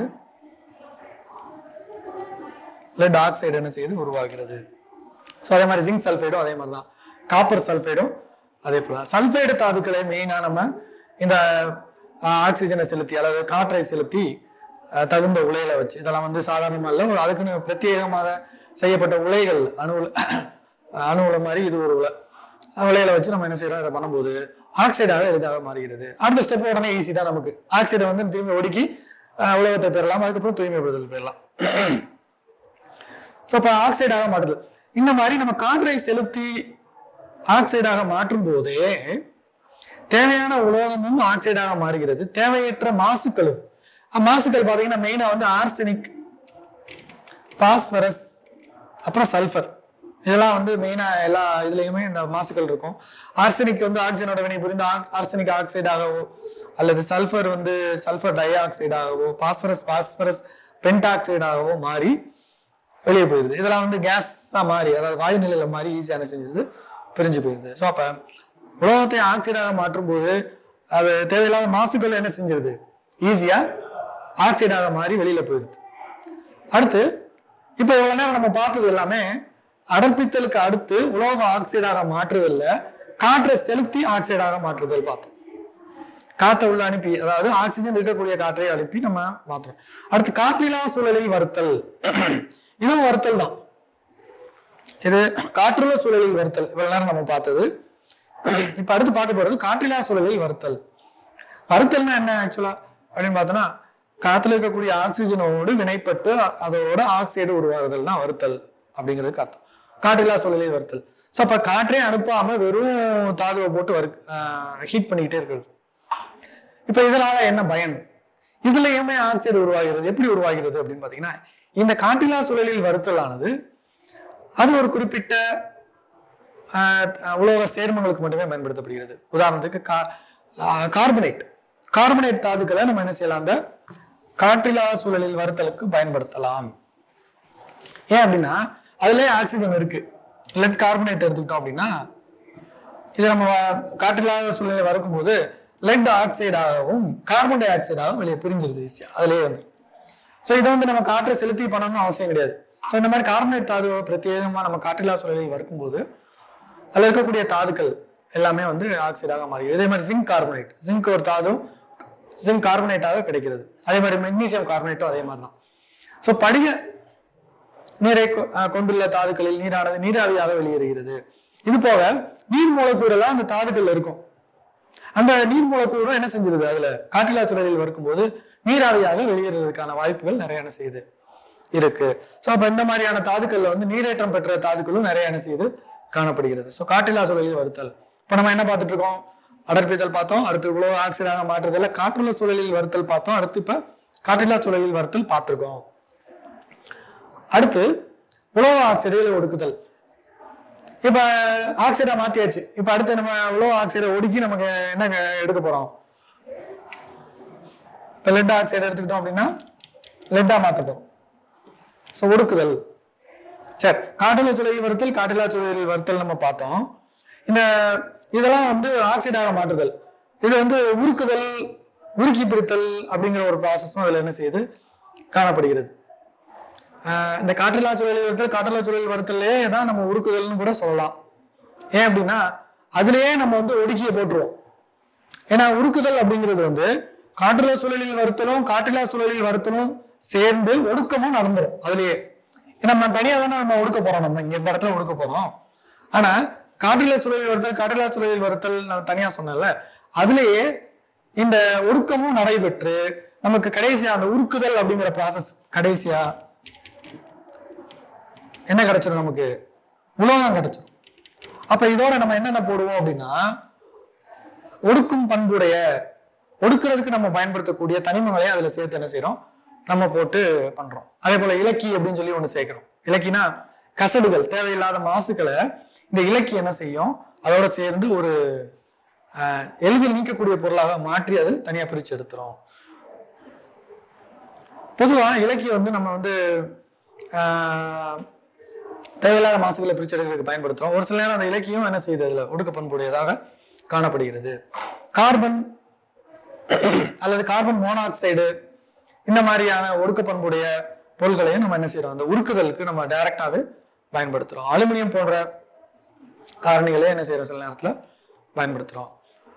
[SPEAKER 1] லெட் ஆக்சைடு என்ன செய்யுது உருவாகிறது ஸோ அதே மாதிரி ஜிங்க் சல்ஃபைடும் அதே மாதிரி தான் காப்பர் சல்ஃபைடும் அதே போல சல்ஃபைடு தாதுக்களை மெயினாக நம்ம இந்த ஆஹ், ஆக்சிஜனை செலுத்தி அல்லது காற்றை செலுத்தி ஆஹ், தகுந்த உலையில வச்சு இதெல்லாம் வந்து சாதாரணமாக இல்லை ஒரு அதுக்குன்னு பிரத்யேகமாக செய்யப்பட்ட உலைகள் அணு உலை அணு உலை மாதிரி இது ஒரு உலை உலையில வச்சு நம்ம என்ன செய்யறோம் இதை பண்ணும்போது ஆக்சைடாக எளிதாக மாறுகிறது அடுத்த ஸ்டெப் உடனே ஈஸி தான் நமக்கு ஆக்சைடை வந்து திரும்பி ஒடுக்கி ஆஹ், உலகத்தை பெறலாம் அதுக்கப்புறம் தூய்மைப்படுதல் பெறலாம் ஸோ இப்போ ஆக்சைடாக மாற்றுது இந்த மாதிரி நம்ம காற்றை செலுத்தி ஆக்சைடாக மாற்றும் போதே தேவையான உலோகமும் ஆக்சைடாக மாறுகிறது தேவையற்ற மாசுக்களும் அஹ் மாசுக்கள் பார்த்தீங்கன்னா மெயினாக வந்து ஆர்சனிக் பாஸ்பரஸ் அப்புறம் சல்ஃபர் இதெல்லாம் வந்து மெயினாக எல்லா இதுலேயுமே இந்த மாசுக்கள் இருக்கும் ஆர்சனிக் வந்து ஆக்சிஜனோட வினை புரிந்து ஆர்சனிக் ஆக்சைடாகவோ அல்லது சல்ஃபர் வந்து சல்ஃபர் டை ஆக்சைடாகவோ பாஸ்பரஸ் பாஸ்பரஸ் பென்டாக்சைடாகவோ மாறி வெளியே போயிடுது இதெல்லாம் வந்து கேஸாக மாறி அதாவது வாயு நிலையில மாறி ஈஸியாக என்ன செஞ்சிருது பிரிஞ்சு போயிடுது ஸோ அப்போ உலோகத்தை ஆக்சைடாக மாற்றும் போது அது தேவையில்லாத மாசுக்கள் என்ன செஞ்சிருது ஈஸியாக ஆக்சைடாக மாறி வெளியில போயிடுது அடுத்து இப்போ இவ்வளவு நேரம் நம்ம பார்த்தது எல்லாமே அடர்ப்பித்தலுக்கு அடுத்து உலோக ஆக்சைடாக மாற்றுதல்ல காற்றை செலுத்தி ஆக்சைடாக மாற்றுதல் பார்த்தோம் காற்றை உள்ள அனுப்பி அதாவது ஆக்சிஜன் இருக்கக்கூடிய காற்றை அனுப்பி நம்ம மாற்றுறோம் அடுத்து காற்றில்லா சூழலில் வருத்தல் இதுவும் வருத்தல் தான் இது காற்றுள்ள சூழலில் வருத்தல் இவ்வளவு நேரம் நம்ம பார்த்தது இப்ப அடுத்து பார்க்க போறது காற்றில்லா சூழலில் வருத்தல் வருத்தல்னா என்ன ஆக்சுவலா அப்படின்னு பார்த்தோம்னா காத்துல இருக்கக்கூடிய ஆக்சிஜனோடு வினைப்பட்டு அ- அதோட ஆக்சைடு உருவாகுதல் தான் வருத்தல் அப்படிங்கிறதுக்கு அர்த்தம் காற்றில்லா சூழலில் வருத்தல் ஸோ அப்ப காற்றே அனுப்பாம வெறும் தாதுவை போட்டு வரு ஹீட் பண்ணிக்கிட்டே இருக்கிறது இப்ப இதனால என்ன பயன் இதுலயுமே ஆக்சைடு உருவாகிறது எப்படி உருவாகிறது அப்படின்னு பாத்தீங்கன்னா இந்த காற்றில்லா சூழலில் வருத்தலானது அது ஒரு குறிப்பிட்ட ஆஹ், உலோக சேர்மங்களுக்கு மட்டுமே பயன்படுத்தப்படுகிறது உதாரணத்துக்கு கா- ஆஹ், கார்பனேட் கார்பனேட் தாதுக்களை நம்ம என்ன செய்யலாம் அந்த காற்றில்லா சூழலில் வருத்தலுக்கு பயன்படுத்தலாம் ஏன் அப்படின்னா அதுலயே ஆக்சிஜன் இருக்கு லெட் கார்பனேட் எடுத்துக்கிட்டோம் அப்படின்னா இது நம்ம வ- காற்றில்லாத சூழ்நிலை வரும்போது லெட் ஆக்சைடாகவும் கார்பன் டை ஆக்சைடாகவும் வெளியே பிரிஞ்சிருது ஈஸியா அதுலயே வந்து ஸோ இதை வந்து நம்ம காற்றை செலுத்தி பண்ணணும்னு அவசியம் கிடையாது ஸோ இந்த மாதிரி கார்பனேட் தாதுவை பிரத்யேகமா நம்ம காற்றில்லா சூழலில் வரும்போது அதில் இருக்கக்கூடிய தாதுக்கள் எல்லாமே வந்து ஆக்சைடாக மாறுகிறது இதே மாதிரி ஜிங்க் கார்பனேட் ஜிங்க் ஒரு தாதும் ஜிங்க் கார்பனேட்டாக கிடைக்கிறது அதே மாதிரி மெக்னீசியம் கார்பனேட்டும் அதே மாதிரி தான் ஸோ படிக நீரை கொ- அஹ் கொண்டுள்ள தாதுக்களில் நீரானது நீராவியாக வெளியேறுகிறது இது போக நீர் மூலக்கூறெல்லாம் அந்த தாதுக்கள் இருக்கும் அந்த நீர் மூலக்கூறும் என்ன செஞ்சிருது அதுல காற்றில்லா சூழலில் வரும்போது நீராவியாக வெளியேறதுக்கான வாய்ப்புகள் நிறைய என்ன செய்யுது இருக்கு ஸோ அப்ப இந்த மாதிரியான தாதுக்கள்ல வந்து நீரேற்றம் பெற்ற தாதுக்களும் நிறைய என்ன செய்யுது காணப்படுகிறது ஸோ காற்றில்லா சூழலில் வருத்தல் இப்போ நம்ம என்ன பார்த்துட்டு இருக்கோம் அடர்ப்பித்தல் பார்த்தோம் அடுத்து உலோக ஆக்சைடாக மாற்றுதல்ல காற்றுள்ள சூழலில் வருத்தல் பார்த்தோம் அடுத்து இப்ப காற்றில்லா சூழலில் வருத்தல் பார்த்திருக்கோம் அடுத்து உலோக ஆக்சைடுகளை ஒடுக்குதல் இப்ப ஆக்சைடை மாத்தியாச்சு இப்ப அடுத்து நம்ம உலோக ஆக்சைடை ஒடுக்கி நமக்கு என்ன எடுக்க போறோம் இப்ப லெட் ஆக்சைடு எடுத்துக்கிட்டோம் அப்படின்னா லெட்டா மாத்த போறோம் ஸோ ஒடுக்குதல் சரி காட்டிலா சுழலில் வருத்தல் காட்டிலா சுழலில் வருத்தல் நம்ம பார்த்தோம் இந்த இதெல்லாம் வந்து ஆக்சைடாக மாற்றுதல் இது வந்து உருக்குதல் உருக்கி பிரித்தல் அப்படிங்கிற ஒரு ப்ராசஸும் அதுல என்ன செய்யுது காணப்படுகிறது ஆஹ் இந்த காற்றில்லா சுழலில் வருத்தல் காற்றில்லா சுழலில் வருத்தல்லையே தான் நம்ம உருக்குதல்னு கூட சொல்லலாம் ஏன் அப்படின்னா அதுலயே நம்ம வந்து ஒடுக்கிய போட்டுருவோம் ஏன்னா உருக்குதல் அப்படிங்கிறது வந்து காற்றில்லா சூழலில் வருத்தலும் காற்றில்லா சூழலில் வருத்தலும் சேர்ந்து ஒடுக்கமும் நடந்துரும் அதுலயே ஏன்னா நம்ம தனியா தானே நம்ம ஒடுக்க போறோம் நம்ம இங்க இந்த இடத்துல ஒடுக்க போறோம் ஆனா காற்றில்லா சூழலில் வருத்தல் காற்றில்லா சூழலில் வருத்தல் நான் தனியா சொன்னேன்ல அதுலயே இந்த ஒடுக்கமும் நடைபெற்று நமக்கு கடைசியா அந்த உருக்குதல் அப்படிங்கிற ப்ராசஸ் கடைசியா என்ன கிடைச்சிரும் நமக்கு உலோகம் கிடைச்சிரும் அப்ப இதோட நம்ம என்னென்ன போடுவோம் அப்படின்னா ஒடுக்கும் பண்புடைய ஒடுக்குறதுக்கு நம்ம பயன்படுத்தக்கூடிய தனிமங்களை அதுல சேர்த்து என்ன செய்றோம் நம்ம போட்டு பண்றோம் அதே போல இலக்கி அப்படின்னு சொல்லி ஒண்ணு சேர்க்கிறோம் இலக்கினா கசடுகள் தேவையில்லாத மாசுக்களை இந்த இலக்கி என்ன செய்யும் அதோட சேர்ந்து ஒரு ஆஹ், எளிதில் நீக்கக்கூடிய பொருளாக மாற்றி அது தனியா பிரிச்சு எடுத்துரும் பொதுவா இலக்கியம் வந்து நம்ம வந்து ஆஹ், தேவையில்லாத மாசுகளை பிரிச்செடுக்கிறதுக்கு பயன்படுத்துறோம் ஒரு சில நேரம் அந்த இலக்கியம் என்ன செய்யுது அதுல ஒடுக்க பண்புடையதாக காணப்படுகிறது கார்பன் அல்லது கார்பன் மோனாக்சைடு இந்த மாதிரியான ஒடுக்க பண்புடைய பொருள்களையும் நம்ம என்ன செய்றோம் அந்த உருக்குதலுக்கு நம்ம டைரக்டாவே பயன்படுத்துறோம் அலுமினியம் போன்ற காரணிகளே என்ன செய்யறோம் சில நேரத்துல பயன்படுத்துறோம்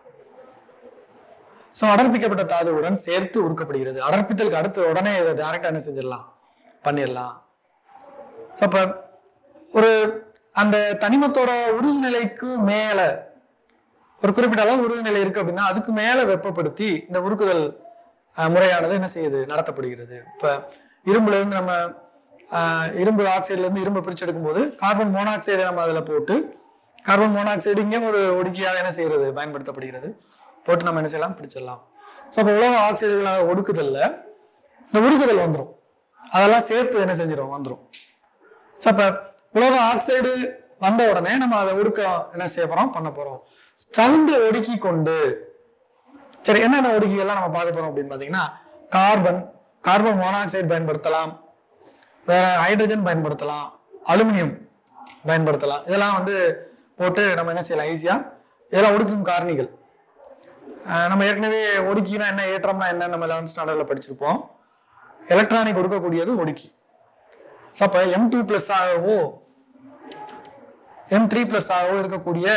[SPEAKER 1] ஸோ அடர்ப்பிக்கப்பட்ட தாதுவுடன் சேர்த்து உருக்கப்படுகிறது அடர்ப்பித்தலுக்கு அடுத்து உடனே இதை டைரக்டா என்ன செஞ்சிடலாம் பண்ணிடலாம் அப்ப ஒரு அந்த தனிமத்தோட உருகுநிலைக்கு மேல ஒரு குறிப்பிட்ட அளவு உருகுநிலை இருக்கு அப்படின்னா அதுக்கு மேல வெப்பப்படுத்தி இந்த உருக்குதல் அஹ், முறையானது என்ன செய்யுது நடத்தப்படுகிறது இப்ப இரும்புல இருந்து நம்ம அஹ், இரும்பு ஆக்சைடுல இருந்து இரும்பு பிரிச்சு எடுக்கும்போது கார்பன் மோனாக்சைடை நம்ம அதுல போட்டு கார்பன் மோனாக்சைடு இங்கே ஒரு ஒடுக்கியாக என்ன செய்யறது பயன்படுத்தப்படுகிறது போட்டு நம்ம என்ன செய்யலாம் பிடிச்சிடலாம் ஸோ அப்போ உலோக ஆக்சைடுகளாக ஒடுக்குதல்ல இந்த உருக்குதல் வந்துடும் அதெல்லாம் சேர்த்து என்ன செஞ்சிடும் வந்துடும் ஸோ அப்போ உலோக ஆக்சைடு வந்த உடனே நம்ம அதை ஒடுக்க என்ன செய்ய போறோம் பண்ண போறோம் தகுந்த ஒடுக்கி கொண்டு சரி என்னென்ன ஒடுக்கிகள்லாம் நம்ம பார்க்க போறோம் அப்படின்னு பார்த்தீங்கன்னா கார்பன் கார்பன் மோனாக்சைடு பயன்படுத்தலாம் வேற ஹைட்ரஜன் பயன்படுத்தலாம் அலுமினியம் பயன்படுத்தலாம் இதெல்லாம் வந்து போட்டு நம்ம என்ன செய்யலாம் ஈஸியா இதெல்லாம் ஒடுக்கும் காரணிகள் அஹ் நம்ம ஏற்கனவே ஒடுக்கினா என்ன ஏற்றம்னா என்ன நம்ம லெவன்த் ஸ்டாண்டர்ட்ல படிச்சிருப்போம் எலக்ட்ரானிக் ஒடுக்கக்கூடியது ஒடுக்கி ஸோ அப்போ எம் டூ பிளஸ் ஆகவோ எம் த்ரீ பிளஸ் ஆகவோ இருக்கக்கூடிய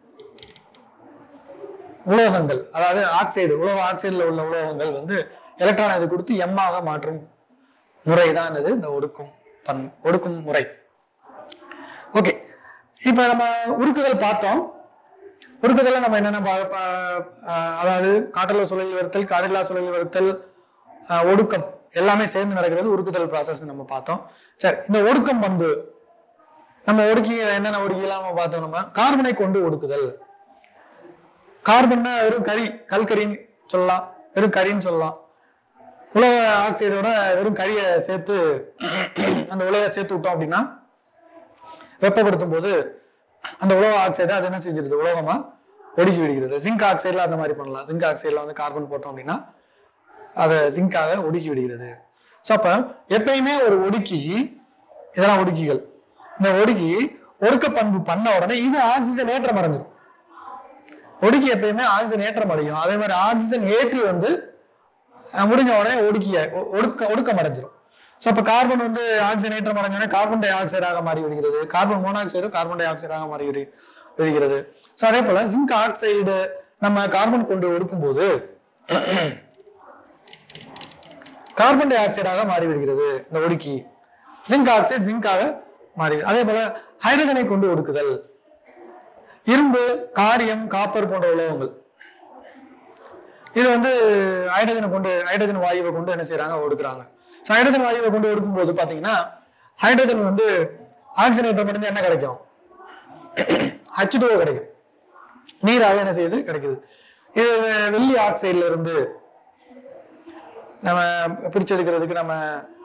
[SPEAKER 1] உலோகங்கள் அதாவது ஆக்சைடு உலோக ஆக்சைடுல உள்ள உலோகங்கள் வந்து எலக்ட்ரான் இது கொடுத்து எம் ஆக மாற்றும் முறை தான் இது இந்த ஒடுக்கும் பண் ஒடுக்கும் முறை ஓகே இப்போ நம்ம உருக்குதல் பார்த்தோம் உருக்குதல்ல நம்ம என்னென்ன பா- பா- ஆஹ் அதாவது காற்றல சுழல் வருத்தல் காற்றில்லா சுழல் வருத்தல் ஆஹ் ஒடுக்கம் எல்லாமே சேர்ந்து நடக்கிறது உருக்குதல் ப்ராசஸ் நம்ம பார்த்தோம் சரி இந்த ஒடுக்கம் பண்பு நம்ம ஒடுக்கி என்னென்ன ஒடுக்கிலாம் நம்ம பார்த்தோம் நம்ம கார்பனை கொண்டு ஒடுக்குதல் கார்பன்னா வெறும் கரி கல்கரின்னு சொல்லலாம் வெறும் கரின்னு சொல்லலாம் உலக ஆக்சைடோட வெறும் கரியை சேர்த்து அந்த உலக சேர்த்து விட்டோம் அப்படின்னா வெப்பப்படுத்தும் போது அந்த உலோக ஆக்சைடை அது என்ன செஞ்சிருது உலோகமா ஒடுக்கி விடுகிறது ஜிங்க் ஆக்சைடில் அந்த மாதிரி பண்ணலாம் ஜிங்க் ஆக்சைடில் வந்து கார்பன் போட்டோம் அப்படின்னா அதை ஜிங்காக ஒடுக்கி விடுகிறது ஸோ அப்போ எப்பயுமே ஒரு ஒடுக்கி இதெல்லாம் ஒடுக்கிகள் இந்த ஒடுக்கி ஒடுக்க பண்பு பண்ண உடனே இது ஆக்சிஜன் ஏற்றம் அடைஞ்சிடும் ஒடுக்கி எப்பயுமே ஆக்சிஜன் ஏற்றம் அடையும் அதே மாதிரி ஆக்சிஜன் ஏற்றி வந்து அஹ், முடிஞ்ச உடனே ஒடுக்கிய ஒ- ஒடுக்க ஒடுக்கம் அடைஞ்சிரும் ஸோ அப்போ கார்பன் வந்து ஆக்சிஜன் ஏற்றம் அடைஞ்சோடனே கார்பன் டை ஆக்சைடாக மாறி விடுகிறது கார்பன் மோனாக்சைடு கார்பன் டை ஆக்சைடாக மாறி விடு விடுகிறது ஸோ அதே போல ஜிங்க் ஆக்சைடு நம்ம கார்பன் கொண்டு ஒடுக்கும்போது கார்பன் டை ஆக்சைடாக மாறிவிடுகிறது இந்த ஒடுக்கி ஜிங்க் ஆக்சைடு ஜிங்காக மாறி அதே போல ஹைட்ரஜனை கொண்டு ஒடுக்குதல் இரும்பு காரியம் காப்பர் போன்ற உலோகங்கள் இது வந்து ஹைட்ரஜனை கொண்டு ஹைட்ரஜன் வாயுவை கொண்டு என்ன செய்றாங்க ஒடுக்குறாங்க ஸோ ஹைட்ரஜன் வாயுவை கொண்டு ஒடுக்கும் போது பார்த்தீங்கன்னா ஹைட்ரஜன் வந்து ஆக்சிஜனேட்டர் மட்டும் என்ன கிடைக்கும் ஹச் கிடைக்கும் நீராக என்ன செய்யுது கிடைக்குது இது வெ- வெள்ளி ஆக்சைடுல இருந்து நம்ம பிரிச்செடுக்கிறதுக்கு நம்ம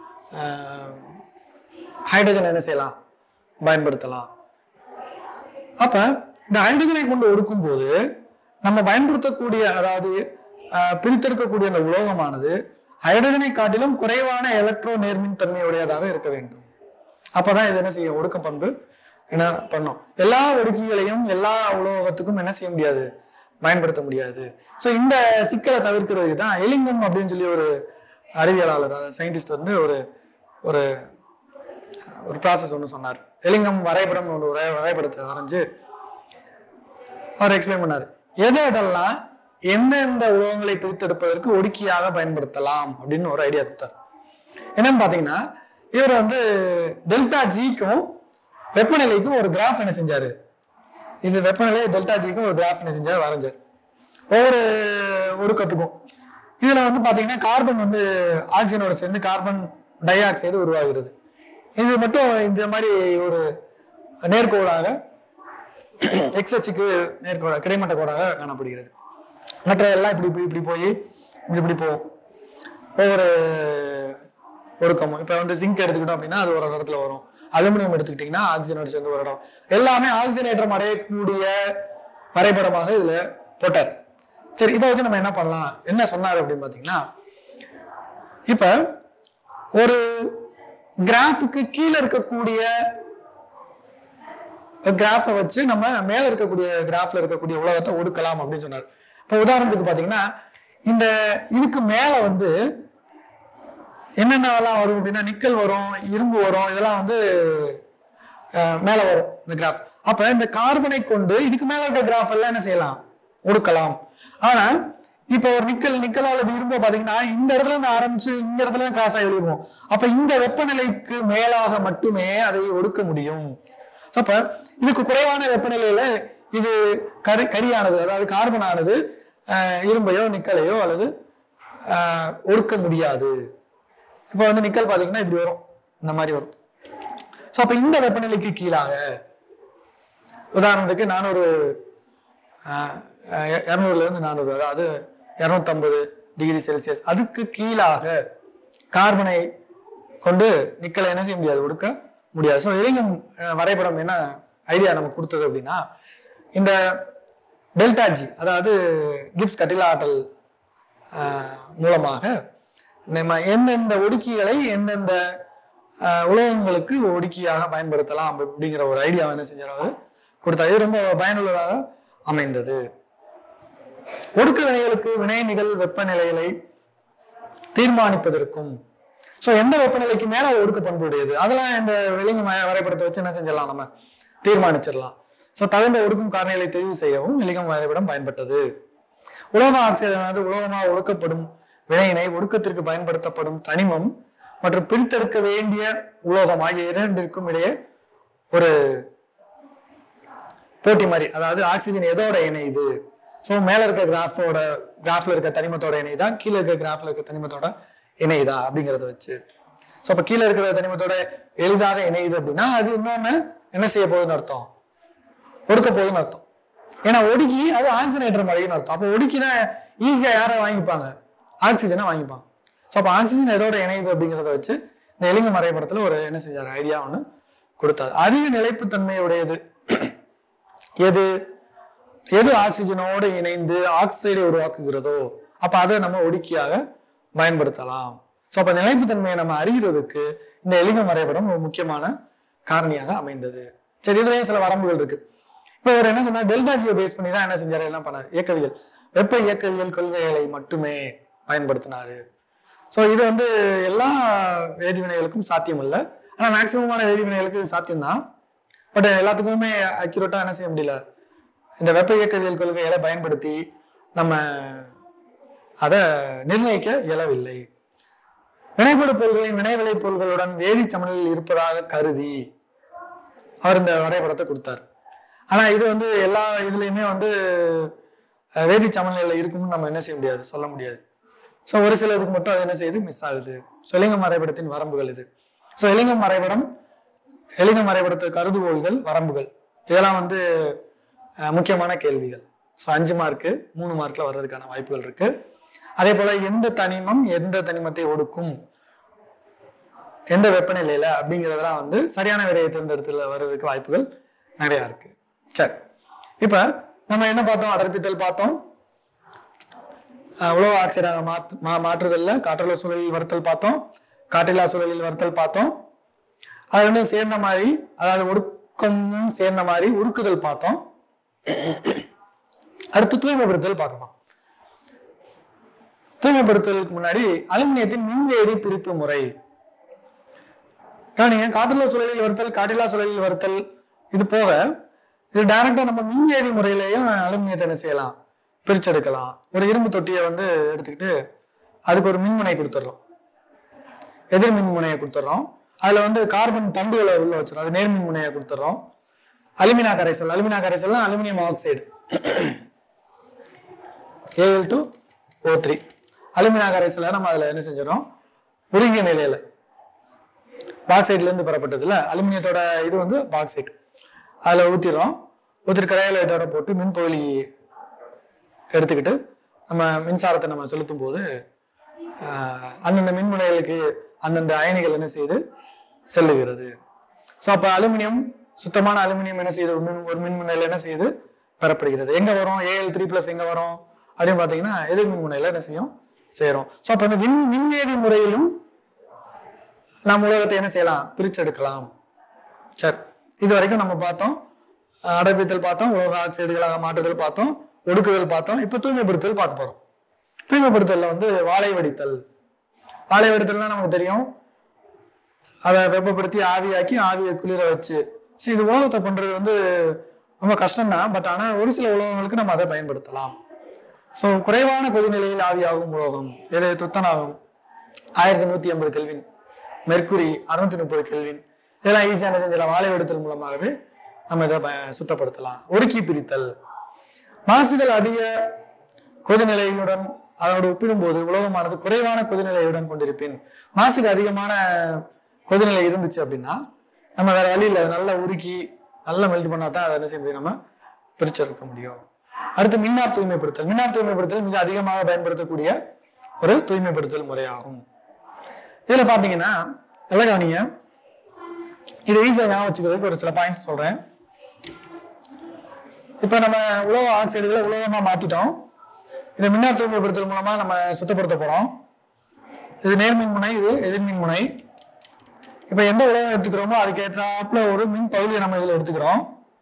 [SPEAKER 1] ஹைட்ரஜன் என்ன செய்யலாம் பயன்படுத்தலாம் அப்ப இந்த ஹைட்ரஜனை கொண்டு ஒடுக்கும் போது நம்ம பயன்படுத்தக்கூடிய அதாவது அஹ், பிரித்தெடுக்கக்கூடிய அந்த உலோகமானது ஹைட்ரஜனை காட்டிலும் குறைவான எலக்ட்ரோ நேர்மின் தன்மையுடையதாக இருக்க வேண்டும் அப்பதான் இது என்ன செய்யும் ஒடுக்க பண்பு என்ன பண்ணும் எல்லா ஒடுக்கிகளையும் எல்லா உலோகத்துக்கும் என்ன செய்ய முடியாது பயன்படுத்த முடியாது ஸோ இந்த சிக்கலை தவிர்க்கிறதுக்கு தான் எலிங்கம் அப்படின்னு சொல்லி ஒரு அறிவியலாளர் சயின்டிஸ்ட் வந்து ஒரு ஒரு ஒரு ப்ராசஸ் ஒன்று சொன்னார் எலிங்கம் வரைபடம் ஒன்று வரை வரைபடத்தை வரைஞ்சு அவர் எக்ஸ்பிளைன் பண்ணார் எது எதெல்லாம் எந்தெந்த உலோகங்களை பிரித்தெடுப்பதற்கு ஒடுக்கியாக பயன்படுத்தலாம் அப்படின்னு ஒரு ஐடியா கொடுத்தார் என்னன்னு பார்த்தீங்கன்னா இவர் வந்து டெல்டா ஜிக்கும் வெப்பநிலைக்கும் ஒரு கிராஃப் என்ன செஞ்சாரு இது வெப்பநிலை டெல்டா ஜிக்கும் ஒரு கிராஃப் என்ன செஞ்சார் வரைஞ்சார் ஒவ்வொரு ஒடுக்கத்துக்கும் இதுல வந்து பாத்தீங்கன்னா கார்பன் வந்து ஆக்சிஜனோட சேர்ந்து கார்பன் டை ஆக்சைடு உருவாகிறது இது மட்டும் இந்த மாதிரி ஒரு நேர்கோடாக எக்ஸ் அச்சுக்கு நேர்கோடாக கிடைமட்ட கோடாக காணப்படுகிறது மற்ற எல்லாம் இப்படி இப்படி இப்படி போய் இப்படி இப்படி போகும் ஒவ்வொரு ஒடுக்கமும் இப்போ வந்து ஜிங்க் எடுத்துக்கிட்டோம் அப்படின்னா அது ஒரு இடத்துல வரும் அலுமினியம் எடுத்துக்கிட்டிங்கன்னா ஆக்சிஜனோட சேர்ந்து ஒரு இடம் எல்லாமே ஆக்சிஜனேற்றம் அடையக்கூடிய வரைபடமாக இதுல போட்டார் சரி இதை வச்சு நம்ம என்ன பண்ணலாம் என்ன சொன்னார் அப்படின்னு பார்த்தீங்கன்னா இப்ப ஒரு கிராஃபுக்கு கீழே இருக்கக்கூடிய கிராஃபை வச்சு நம்ம மேல இருக்கக்கூடிய கிராஃப்ல இருக்கக்கூடிய உலகத்தை ஒடுக்கலாம் அப்படின்னு சொன்னார் இப்போ உதாரணத்துக்கு பாத்தீங்கன்னா இந்த இதுக்கு மேல வந்து என்னென்னலாம் வரும் அப்படின்னா நிக்கல் வரும் இரும்பு வரும் இதெல்லாம் வந்து அஹ், மேல வரும் இந்த கிராஃப் அப்ப இந்த கார்பனை கொண்டு இதுக்கு மேல இருக்க கிராஃப் எல்லாம் என்ன செய்யலாம் ஒடுக்கலாம் ஆனா இப்ப ஒரு நிக்கல் நிக்கல் அல்லது இரும்பு பாத்தீங்கன்னா இந்த இடத்துல இருந்து ஆரம்பிச்சு இந்த இடத்துல இருந்து கிராஸ் ஆகி எழுதுவோம் அப்ப இந்த வெப்பநிலைக்கு மேலாக மட்டுமே அதை ஒடுக்க முடியும் அப்ப இதுக்கு குறைவான வெப்பநிலையில இது கரி கரியானது அதாவது கார்பனானது அஹ், இரும்பையோ நிக்கலையோ அல்லது அஹ், ஒடுக்க முடியாது இப்போ வந்து நிக்கல் பாத்தீங்கன்னா இப்படி வரும் இந்த மாதிரி வரும் ஸோ அப்போ இந்த வெப்பநிலைக்கு கீழாக உதாரணத்துக்கு நானூறு இரநூறுல இருந்து நானூறு அதாவது இரநூத்தம்பது டிகிரி செல்சியஸ் அதுக்கு கீழாக கார்பனை கொண்டு நிக்கலை என்ன செய்ய முடியாது ஒடுக்க முடியாது ஸோ இலிங்கம் அஹ், வரைபடம் என்ன ஐடியா நமக்கு கொடுத்தது அப்படின்னா இந்த டெல்டா ஜி அதாவது கிப்ஸ் கட்டில ஆற்றல் அஹ், மூலமாக நம்ம எந்தெந்த ஒடுக்கிகளை எந்தெந்த அஹ், உலோகங்களுக்கு ஒடுக்கியாக பயன்படுத்தலாம் அப்படி- அப்படிங்கிற ஒரு ஐடியா என்ன செஞ்சார் அவர் கொடுத்தார் இது ரொம்ப பயனுள்ளதாக அமைந்தது ஒடுக்க வினைகளுக்கு வினைநிகள் வெப்பநிலைகளை தீர்மானிப்பதற்கும் ஸோ எந்த வெப்பநிலைக்கு மேல அது ஒடுக்க பண்புடையது அதெல்லாம் இந்த வெளிங்க வரைபடத்தை வச்சு என்ன செஞ்சிடலாம் நம்ம தீர்மானிச்சிடலாம் ஸோ தகுந்த ஒடுக்கும் காரணிகளை தெரிவு செய்யவும் இலிகம் வரைபடம் பயன்பட்டது உலோக ஆக்சைடானது உலோகமாக ஒடுக்கப்படும் வினையினை ஒடுக்கத்திற்கு பயன்படுத்தப்படும் தனிமம் மற்றும் பிரித்தெடுக்க வேண்டிய உலோகம் ஆகிய இரண்டிற்கும் இடையே ஒரு போட்டி மாதிரி அதாவது ஆக்சிஜன் எதோட இணையுது ஸோ மேல இருக்க கிராஃபோட கிராஃப்ல இருக்க தனிமத்தோட இணையுதா கீழே இருக்க கிராஃப்ல இருக்க தனிமத்தோட இணையுதா அப்படிங்கறத வச்சு ஸோ அப்ப கீழே இருக்கிற தனிமத்தோட எளிதாக இணையுது அப்படின்னா அது இன்னொன்னு என்ன செய்ய போகுதுன்னு அர்த்தம் ஒடுக்க போகுதுன்னு அர்த்தம் ஏன்னா ஒடுக்கி அது ஆக்சிஜனேட்டர் மழைன்னு அர்த்தம் அப்போ ஒடுக்கினா ஈஸியா யாரை வாங்கிப்பாங்க ஆக்சிஜனை வாங்கிப்பாங்க ஸோ அப்போ ஆக்சிஜன் எதோட இணையுது அப்படிங்கிறத வச்சு இந்த எலிங்க மறைபடத்துல ஒரு என்ன செஞ்சாரு ஐடியா ஒன்று கொடுத்தாரு அதிக நிலைப்புத்தன்மையுடையது எது எது ஆக்சிஜனோடு இணைந்து ஆக்சைடை உருவாக்குகிறதோ அப்ப அதை நம்ம ஒடுக்கியாக பயன்படுத்தலாம் ஸோ அப்ப நிலைப்புத்தன்மையை நம்ம அறிகிறதுக்கு இந்த எலிகம் வரைபடம் ஒரு முக்கியமான காரணியாக அமைந்தது சரி இதுலயும் சில வரம்புகள் இருக்கு இப்போ இவர் என்ன சொன்னா டெல்டா ஜியை பேஸ் பண்ணி தான் என்ன செஞ்சாரு எல்லாம் பண்ணாரு இயக்கவியல் வெப்ப இயக்கவியல் கொள்கைகளை மட்டுமே பயன்படுத்தினாரு ஸோ இது வந்து எல்லா வேதிவினைகளுக்கும் சாத்தியம் இல்லை ஆனால் மேக்சிமமான வேதிவினைகளுக்கு இது சாத்தியம்தான் பட் எல்லாத்துக்குமே அக்யூரேட்டா என்ன செய்ய முடியல இந்த வெப்ப இயக்கவியல் கொள்கைகளை பயன்படுத்தி நம்ம அதை நிர்ணயிக்க இயலவில்லை வினைபடு பொருள்களின் வினைவிளை பொருள்களுடன் வேதி சமநிலையில் இருப்பதாக கருதி அவர் இந்த வரைபடத்தை கொடுத்தார் ஆனா இது வந்து எல்லா இதுலயுமே வந்து அஹ், வேதி சமநிலையில இருக்கும்னு நம்ம என்ன செய்ய முடியாது சொல்ல முடியாது ஸோ ஒரு சிலதுக்கு மட்டும் அது என்ன செய்யுது மிஸ் ஆகுது ஸோ இலிங்கம் வரைபடத்தின் வரம்புகள் இது ஸோ இலிங்கம் வரைபடம் எளிங்கம் வரைபடத்து கருதுகோள்கள் வரம்புகள் இதெல்லாம் வந்து அஹ், முக்கியமான கேள்விகள் ஸோ அஞ்சு மார்க்கு மூணு மார்க்ல வர்றதுக்கான வாய்ப்புகள் இருக்கு அதே போல எந்த தனிமம் எந்த தனிமத்தை ஒடுக்கும் எந்த வெப்பநிலையில அப்படிங்கிறதெல்லாம் வந்து சரியான விரையை தேர்ந்தெடுத்துல வர்றதுக்கு வாய்ப்புகள் நிறைய இருக்கு சரி இப்ப நம்ம என்ன பார்த்தோம் அடர்ப்பித்தல் பார்த்தோம் அஹ், உலோக ஆக்சைடாக மாற்று மா மாற்றுதல்ல காற்றுள்ள சூழலில் வருத்தல் பார்த்தோம் காற்றில்லா சூழலில் வருத்தல் பார்த்தோம் அது ரெண்டும் சேர்ந்த மாதிரி அதாவது ஒடுக்கமும் சேர்ந்த மாதிரி உருக்குதல் பார்த்தோம் அடுத்து தூய்மைப்படுத்தல் பார்க்க போறோம் தூய்மைப்படுத்தலுக்கு முன்னாடி அலுமினியத்தின் மின்வேதி பிரிப்பு முறை கவனிங்க காற்றுள்ள சூழலில் வருத்தல் காற்றில்லா சூழலில் வருத்தல் இது போக இது டைரக்டா நம்ம மின்வேதி முறையிலையும் அலுமினியத்தை என்ன செய்யலாம் பிரிச்செடுக்கலாம் ஒரு இரும்பு தொட்டியை வந்து எடுத்துக்கிட்டு அதுக்கு ஒரு மின்முனை கொடுத்துட்றோம் எதிர் மின்முனையை கொடுத்துட்றோம் அதுல வந்து கார்பன் தண்டுகளை உள்ள வச்சிடும் அது நேர்மின் முனையை கொடுத்துட்றோம் அலுமினா கரைசல் அலுமினா கரைசல்னா aluminium oxide A L two O three alumina கரைசலை நம்ம அதில் என்ன செஞ்சிடறோம் உருகிய நிலையில பாக்சைட்ல இருந்து பெறப்பட்டதுல அலுமினியத்தோட இது வந்து பாக்சைட் அதில் ஊற்றிடுறோம் ஊற்றிட்டு கரையலைட்டோட போட்டு மின்பகுளி எடுத்துக்கிட்டு நம்ம மின்சாரத்தை நம்ம செலுத்தும் போது ஆஹ், அந்தந்த மின்முனைகளுக்கு அந்தந்த அயனிகள் என்ன செய்யுது செல்லுகிறது ஸோ அப்போ அலுமினியம் சுத்தமான அலுமினியம் என்ன செய்யுது ஒரு மின் ஒரு மின்முனையில் என்ன செய்யுது பெறப்படுகிறது எங்க வரும் ஏஎல் த்ரீ பிளஸ் எங்க வரும் அப்படின்னு பார்த்தீங்கன்னா எதிர் மின்முனையில் என்ன செய்யும் சேரும் ஸோ அப்போ இந்த மின் மின்வேதி முறையிலும் நாம் உலகத்தை என்ன செய்யலாம் பிரிச்செடுக்கலாம் சரி இது வரைக்கும் நம்ம பார்த்தோம் அஹ் அடைப்பித்தல் பார்த்தோம் உலோக ஆக்சைடுகளாக மாற்றுதல் பார்த்தோம் ஒடுக்குதல் பார்த்தோம் இப்போ தூய்மைப்படுத்தல் பார்க்க போறோம் தூய்மைப்படுத்தல்ல வந்து வாழை வடித்தல் வாழை வடித்தல்னா நமக்கு தெரியும் அதை வெப்பப்படுத்தி ஆவியாக்கி ஆவியை குளிர வச்சு சரி இது உலோகத்தை பண்றது வந்து ரொம்ப கஷ்டம்தான் பட் ஆனா ஒரு சில உலோகங்களுக்கு நம்ம அதை பயன்படுத்தலாம் ஸோ குறைவான கொதிநிலையில் ஆவியாகும் உலோகம் எது துத்தநாகம் ஆயிரத்தி நூத்தி எண்பது கெல்வின் மெர்க்குரி அறுநூத்தி முப்பது கெல்வின் இதெல்லாம் ஈஸியாக என்ன செஞ்சிடலாம் வாழை வெடுத்தல் மூலமாகவே நம்ம இதை ப- சுத்தப்படுத்தலாம் ஒடுக்கி பிரித்தல் மாசுதல் அதிக கொதிநிலையுடன் அதனோடு ஒப்பிடும்போது உலோகமானது குறைவான கொதிநிலையுடன் கொண்டிருப்பின் மாசுக்கு அதிகமான கொதிநிலை இருந்துச்சு அப்படின்னா நம்ம வேற வழி இல்லை நல்லா உருக்கி நல்லா மெல்ட் பண்ணா தான் அதை என்ன செய்ய முடியும் நம்ம பிரிச்செடுக்க முடியும் அடுத்து மின்னார் தூய்மைப்படுத்தல் மின்னார் தூய்மைப்படுத்தல் மிக அதிகமாக பயன்படுத்தக்கூடிய ஒரு தூய்மைப்படுத்தல் முறையாகும் இதுல பாத்தீங்கன்னா நல்லா கவனிங்க இது ஈஸியாக ஞாபகம் வச்சுக்கிறதுக்கு ஒரு சில பாயிண்ட்ஸ் சொல்றேன் இப்போ நம்ம உலோக ஆக்சைடுகளை உலோகமா மாத்திட்டோம் இதை மின்னார் தூய்மைப்படுத்தல் மூலமா நம்ம சுத்தப்படுத்த போறோம் இது நேர்மின் முனை இது எதிர்மின் முனை இப்போ எந்த உலோகம் எடுத்துக்கிறோமோ அதுக்கு ஏற்றாப்புல ஒரு மின் பகுதியை நம்ம இதில் எடுத்துக்கிறோம்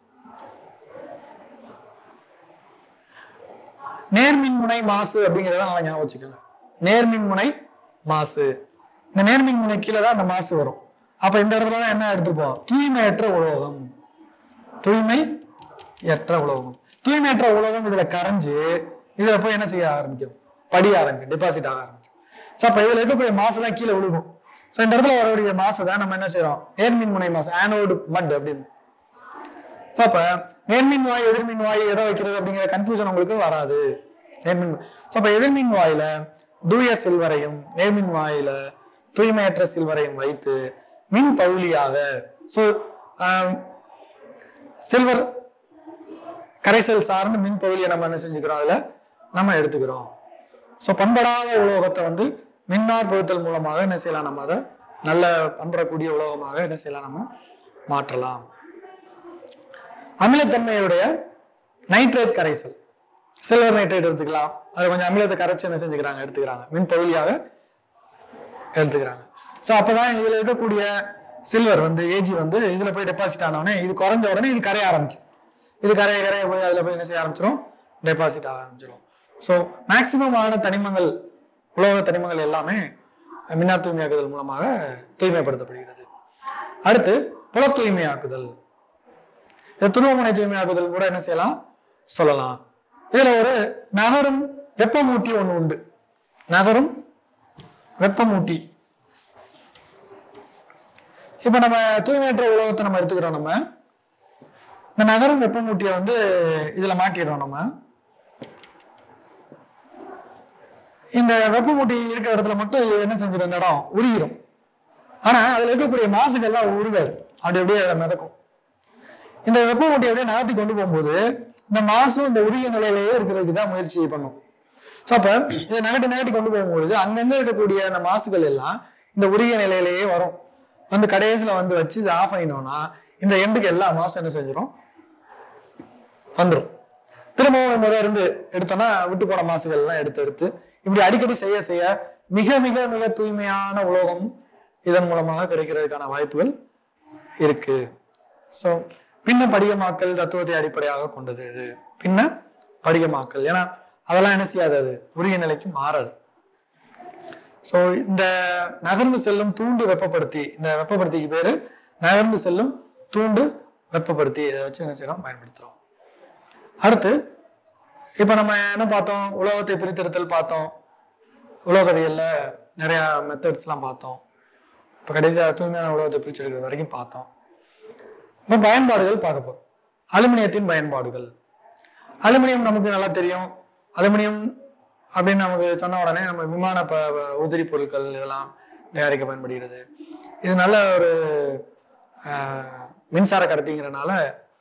[SPEAKER 1] நேர்மின் முனை மாசு அப்படிங்கிறத நல்லா ஞாபகம் வச்சுக்கோங்க நேர்மின் முனை மாசு இந்த நேர்மின் முனை கீழே தான் அந்த மாசு வரும் அப்ப இந்த இடத்துல தான் என்ன எடுத்துப்போம் தூய்மையற்ற உலோகம் தூய்மை அற்ற உலோகம் தூய்மையற்ற உலோகம் இதுல கரைஞ்சு இதுல போய் என்ன செய்ய ஆரம்பிக்கும் படிய ஆரம்பிக்கும் டெபாசிட் ஆக ஆரம்பிக்கும் ஸோ அப்ப இதுல இருக்கக்கூடிய மாசு தான் கீழே விழுகும் ஸோ இந்த இடத்துல வரக்கூடிய மாசை தான் நம்ம என்ன செய்றோம் நேர்மின் முனை மாசு ஆனோடு மட் அப்படின்னு ஸோ அப்ப நேர்மின் வாய் எதிர்மின் வாய் எதை வைக்கிறது அப்படிங்கிற கன்ஃபியூஷன் உங்களுக்கு வராது நேர்மின் ஸோ அப்ப எதிர்மின் வாயில தூய சில்வரையும் நேர்மின் வாயில தூய்மையற்ற சில்வரையும் வைத்து மின் பகுதியாக ஸோ சில்வர் கரைசல் சார்ந்த மின் பகுதியை நம்ம என்ன செஞ்சுக்கிறோம் அதுல நம்ம எடுத்துக்கிறோம் ஸோ பண்படாத உலோகத்தை வந்து மின்னார் பொருத்தல் மூலமாக என்ன செய்யலாம் நம்ம அதை நல்ல பண்படக்கூடிய உலோகமாக என்ன செய்யலாம் நம்ம மாற்றலாம் அமிலத்தன்மையுடைய நைட்ரேட் கரைசல் சில்வர் நைட்ரேட் எடுத்துக்கலாம் அது கொஞ்சம் அமிலத்தை கரைச்சு என்ன செஞ்சுக்கிறாங்க எடுத்துக்கிறாங்க மின் பகுதியாக எடுத்துக்கிறாங்க ஸோ அப்பதான் இதுல இருக்கக்கூடிய சில்வர் வந்து ஏஜி வந்து இதுல போய் டெபாசிட் ஆன உடனே இது குறைஞ்ச உடனே இது கரைய ஆரம்பிக்கும் இது கரைய கரைய போய் அதுல போய் என்ன செய்ய ஆரம்பிச்சிடும் டெபாசிட் ஆக ஆரம்பிச்சிடும் ஸோ மேக்சிமம் ஆன தனிமங்கள் உலோக தனிமங்கள் எல்லாமே மின்னார் தூய்மையாக்குதல் மூலமாக தூய்மைப்படுத்தப்படுகிறது அடுத்து புல தூய்மையாக்குதல் இந்த துருவமுனை தூய்மையாக்குதல் கூட என்ன செய்யலாம் சொல்லலாம் இதுல ஒரு நகரும் வெப்பமூட்டி ஒண்ணு உண்டு நகரும் வெப்பமூட்டி இப்ப நம்ம தூய்மையற்ற உலோகத்தை நம்ம எடுத்துக்கிறோம் நம்ம இந்த நகரும் வெப்பமூட்டியை வந்து இதுல மாட்டிடுறோம் நம்ம இந்த வெப்பமூட்டி இருக்கிற இடத்துல மட்டும் இது என்ன செஞ்சிடும் இந்த இடம் உருகிரும் ஆனா அதுல இருக்கக்கூடிய மாசுகள் எல்லாம் உருகாது அப்படி அப்படியே அதை மிதக்கும் இந்த வெப்பமூட்டி அப்படியே நகர்த்தி கொண்டு போகும்போது இந்த மாசும் இந்த உருகிய நிலையிலேயே இருக்கிறதுக்கு தான் முயற்சி பண்ணும் ஸோ அப்ப இதை நகட்டி நகட்டி கொண்டு போகும்பொழுது அங்கங்க இருக்கக்கூடிய அந்த மாசுகள் எல்லாம் இந்த உருகிய நிலையிலேயே வரும் வந்து கடைசியில வந்து வச்சு இதை ஆஃப் பண்ணினோம்னா இந்த எண்டுக்கு எல்லா மாசும் என்ன செஞ்சிடும் வந்துடும் திரும்பவும் முதல்ல இருந்து எடுத்தோம்னா விட்டு போன மாசுகள் எல்லாம் எடுத்து எடுத்து இப்படி அடிக்கடி செய்ய செய்ய மிக மிக மிக தூய்மையான உலோகம் இதன் மூலமாக கிடைக்கிறதுக்கான வாய்ப்புகள் இருக்கு ஸோ பின்ன படிகமாக்கல் தத்துவத்தை அடிப்படையாக கொண்டது இது பின்ன படிகமாக்கல் ஏன்னா அதெல்லாம் என்ன செய்யாது அது உரிய நிலைக்கு மாறாது ஸோ இந்த நகர்ந்து செல்லும் தூண்டு வெப்பப்படுத்தி இந்த வெப்பப்படுத்திக்கு பேரு நகர்ந்து செல்லும் தூண்டு வெப்பப்படுத்தி இதை வச்சு என்ன செய்யறோம் பயன்படுத்துறோம் அடுத்து இப்போ நம்ம என்ன பார்த்தோம் உலோகத்தை பிரித்தெடுத்தல் பார்த்தோம் உலோகவியல்ல நிறைய மெத்தட்ஸ்லாம் பார்த்தோம் இப்போ கடைசியாக தூய்மையான உலோகத்தை பிரிச்செடுக்கிறது வரைக்கும் பார்த்தோம் இப்போ பயன்பாடுகள் பார்க்க போறோம் அலுமினியத்தின் பயன்பாடுகள் அலுமினியம் நமக்கு நல்லா தெரியும் அலுமினியம் அப்படின்னு நமக்கு சொன்ன உடனே நம்ம விமான ப ப- உதிரி பொருட்கள் இதெல்லாம் தயாரிக்க பயன்படுகிறது இது நல்ல ஒரு ஆஹ், மின்சார கடத்திங்கிறனால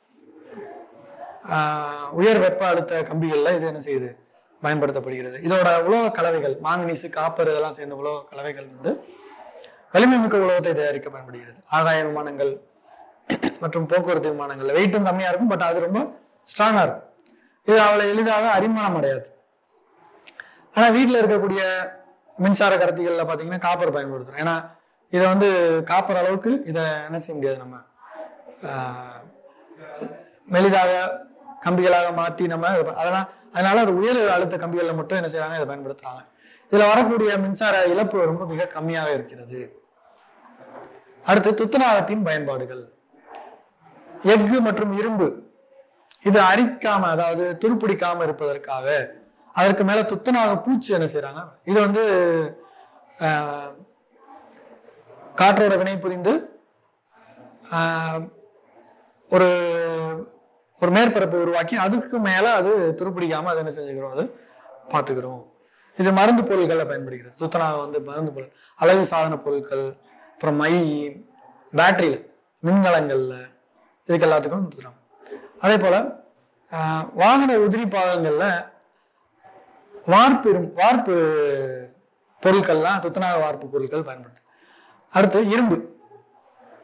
[SPEAKER 1] ஆஹ், உயர் வெப்ப அழுத்த கம்பிகள்ல இது என்ன செய்யுது பயன்படுத்தப்படுகிறது இதோட உலோக கலவைகள் மாங்கனீசு காப்பர் இதெல்லாம் சேர்ந்த உலோக கலவைகள் வந்து வலிமை மிக்க உலோகத்தை தயாரிக்க பயன்படுகிறது ஆகாய விமானங்கள் மற்றும் போக்குவரத்து விமானங்கள்ல வெயிட்டும் கம்மியா இருக்கும் பட் அது ரொம்ப ஸ்ட்ராங்கா இருக்கும் இது அவளை எளிதாக அரிமானம் அடையாது ஆனா வீட்டில் இருக்கக்கூடிய மின்சார கடத்திகள்ல பாத்தீங்கன்னா காப்பர் பயன்படுத்துறோம் ஏன்னா இதை வந்து காப்பர் அளவுக்கு இதை என்ன செய்ய முடியாது நம்ம ஆஹ், மெலிதாக கம்பிகளாக மாற்றி நம்ம இது ப- அதெல்லாம் அதனால அது உயர் அழுத்த கம்பிகளில் மட்டும் என்ன செய்றாங்க இதை பயன்படுத்துறாங்க இதுல வரக்கூடிய மின்சார இழப்பு ரொம்ப மிக கம்மியாக இருக்கிறது அடுத்து துத்தநாகத்தின் பயன்பாடுகள் எஃகு மற்றும் இரும்பு இது அரிக்காம அதாவது துருப்பிடிக்காம இருப்பதற்காக அதற்கு மேல துத்தநாக பூச்சி என்ன செய்றாங்க இது வந்து ஆஹ், காற்றோட வினை புரிந்து ஆஹ், ஒரு ஒரு மேற்பரப்பை உருவாக்கி அதுக்கு மேல அது துருப்பிடிக்காம அதை என்ன செஞ்சுக்கிறோம் அது பார்த்துக்கிறோம் இது மருந்து பொருட்களில் பயன்படுகிறது துத்தநாகம் வந்து மருந்து பொருள் அழகு சாதன பொருட்கள் அப்புறம் மை பேட்டரியில் மின்கலங்கள்ல இதுக்கு எல்லாத்துக்கும் துத்தநாகம் அதே போல ஆஹ், வாகன உதிரி பாகங்கள்ல வார்ப்பு இரும்- வார்ப்பு பொருட்கள்லாம் துத்தநாக வார்ப்பு பொருட்கள் பயன்படுத்து அடுத்து இரும்பு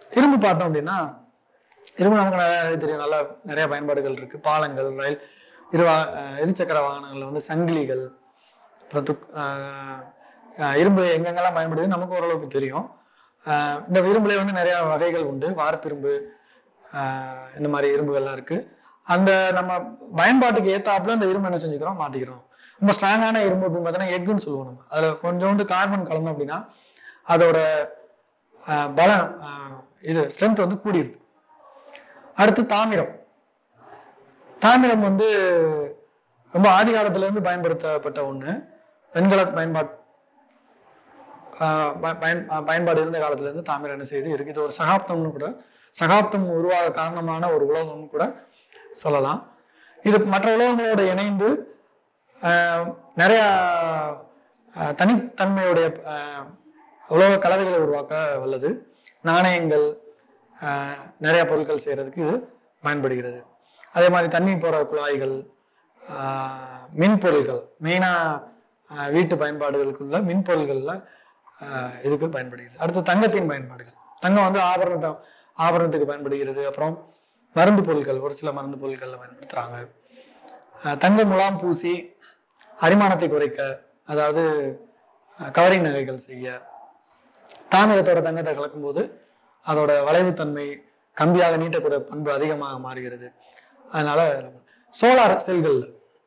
[SPEAKER 1] இரும்பு பார்த்தோம் அப்படின்னா இரும்பு நமக்கு நிறைய தெரியும் நல்ல நிறைய பயன்பாடுகள் இருக்கு பாலங்கள் ரயில் இருவா அஹ் இருசக்கர வாகனங்கள்ல வந்து சங்கிலிகள் அப்புறம் துக் அஹ் அஹ் இரும்பு எங்கெங்கெல்லாம் பயன்படுது நமக்கு ஓரளவுக்கு தெரியும் அஹ் இந்த இரும்புல வந்து நிறைய வகைகள் உண்டு வார்ப்பிரும்பு அஹ் இந்த மாதிரி இரும்புகள்லாம் இருக்கு அந்த நம்ம பயன்பாட்டுக்கு ஏத்தாப்புல அந்த இரும்பு என்ன செஞ்சுக்கிறோம் மாட்டிக்கிறோம் ரொம்ப ஸ்ட்ராங்கான இரும்பு அப்படின்னு பார்த்தீங்கன்னா எக்குன்னு சொல்லுவோம் நம்ம அதுல கொஞ்சோண்டு கார்பன் கலந்தோம் அப்படின்னா அதோட அஹ், பலம் அஹ், இது ஸ்ட்ரென்த் வந்து கூடிருது அடுத்து தாமிரம் தாமிரம் வந்து ரொம்ப ஆதி காலத்துல இருந்து பயன்படுத்தப்பட்ட ஒண்ணு வெண்கல பயன்பாட் ஆஹ் ப- பயன் ஆஹ் பயன்பாடு இருந்த காலத்துல இருந்து தாமிரம் என்ன செய்து இருக்கு இது ஒரு சகாப்தம்னு கூட சகாப்தம் உருவாக காரணமான ஒரு உலோகம்னு கூட சொல்லலாம் இது மற்ற உலோகங்களோட இணைந்து ஆஹ் நிறைய ஆஹ் தனித்தன்மையுடைய ஆஹ் உலோக கலவைகளை உருவாக்க வல்லது நாணயங்கள் ஆஹ் நிறைய பொருட்கள் செய்யறதுக்கு இது பயன்படுகிறது அதே மாதிரி தண்ணி போற குழாய்கள் ஆஹ் மின் பொருட்கள் மெயினாக வீட்டு பயன்பாடுகளுக்குள்ள மின் பொருள்களில் இதுக்கு பயன்படுகிறது அடுத்து தங்கத்தின் பயன்பாடுகள் தங்கம் வந்து ஆபரணத்தை ஆபரணத்துக்கு பயன்படுகிறது அப்புறம் மருந்து பொருட்கள் ஒரு சில மருந்து பொருட்களில் பயன்படுத்துகிறாங்க தங்க முலாம் பூசி அரிமானத்தை குறைக்க அதாவது கவரிங் நகைகள் செய்ய தாமிரத்தோட தங்கத்தை கலக்கும்போது அதோட வளைவுத்தன்மை கம்பியாக நீட்டக்கூடிய பண்பு அதிகமாக மாறுகிறது அதனால சோலார் செல்கள்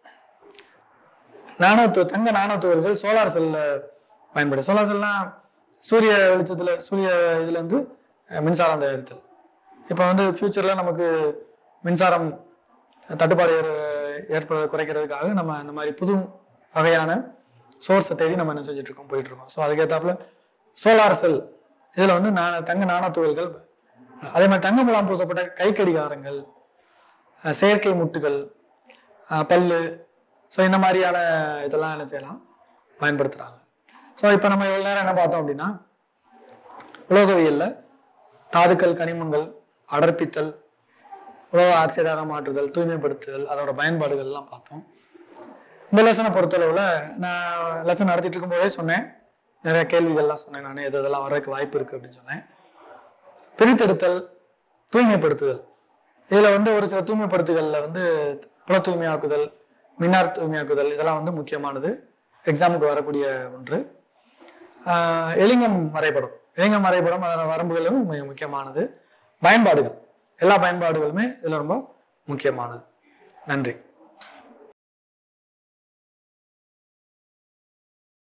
[SPEAKER 1] நானோ து- தங்க நானோ துகள்கள் சோலார் செல்ல பயன்படுது சோலார் செல்னா சூரிய வெளிச்சத்துல சூரிய இதுல இருந்து அஹ், மின்சாரம் தயாரித்தல் இப்போ வந்து ஃபியூச்சர்ல நமக்கு மின்சாரம் தட்டுப்பாடு ஏற்- ஏற்படுறதை குறைக்கிறதுக்காக நம்ம இந்த மாதிரி புது வகையான சோர்ஸை தேடி நம்ம என்ன செஞ்சுட்டு இருக்கோம் போயிட்டு இருக்கோம் ஸோ அதுக்கேற்றாப்புல சோலார் செல் இதில் வந்து நான தங்க நானோ துகள்கள் அதே மாதிரி தங்க முலாம் பூசப்பட்ட கை கடிகாரங்கள் அஹ், செயற்கை முட்டுகள் அஹ், பல்லு ஸோ இந்த மாதிரியான இதெல்லாம் என்ன செய்யலாம் பயன்படுத்துகிறாங்க ஸோ இப்போ நம்ம இவ்வளோ நேரம் என்ன பார்த்தோம் அப்படின்னா உலோகவியல்ல தாதுக்கள் கனிமங்கள் அடர்ப்பித்தல் உலோக ஆக்சைடாக மாற்றுதல் தூய்மைப்படுத்துதல் அதோட பயன்பாடுகள் எல்லாம் பார்த்தோம் இந்த லெசனை பொறுத்தளவில் நான் லெசன் நடத்திட்டு இருக்கும்போதே சொன்னேன் நிறைய கேள்விகள்லாம் சொன்னேன் நான் எது இதெல்லாம் வர்றதுக்கு வாய்ப்பு இருக்குது அப்படின்னு சொன்னேன் பிரித்தெடுத்தல் தூய்மைப்படுத்துதல் இதில் வந்து ஒரு சில தூய்மைப்படுத்துதலில் வந்து புல தூய்மையாக்குதல் மின்னார் தூய்மையாக்குதல் இதெல்லாம் வந்து முக்கியமானது எக்ஸாமுக்கு வரக்கூடிய ஒன்று ஆஹ் எலிங்கம் வரைபடம் எலிங்கம் வரைபடம் அதோட வரம்புகளும் மிக முக்கியமானது பயன்பாடுகள் எல்லா பயன்பாடுகளுமே இதில் ரொம்ப முக்கியமானது நன்றி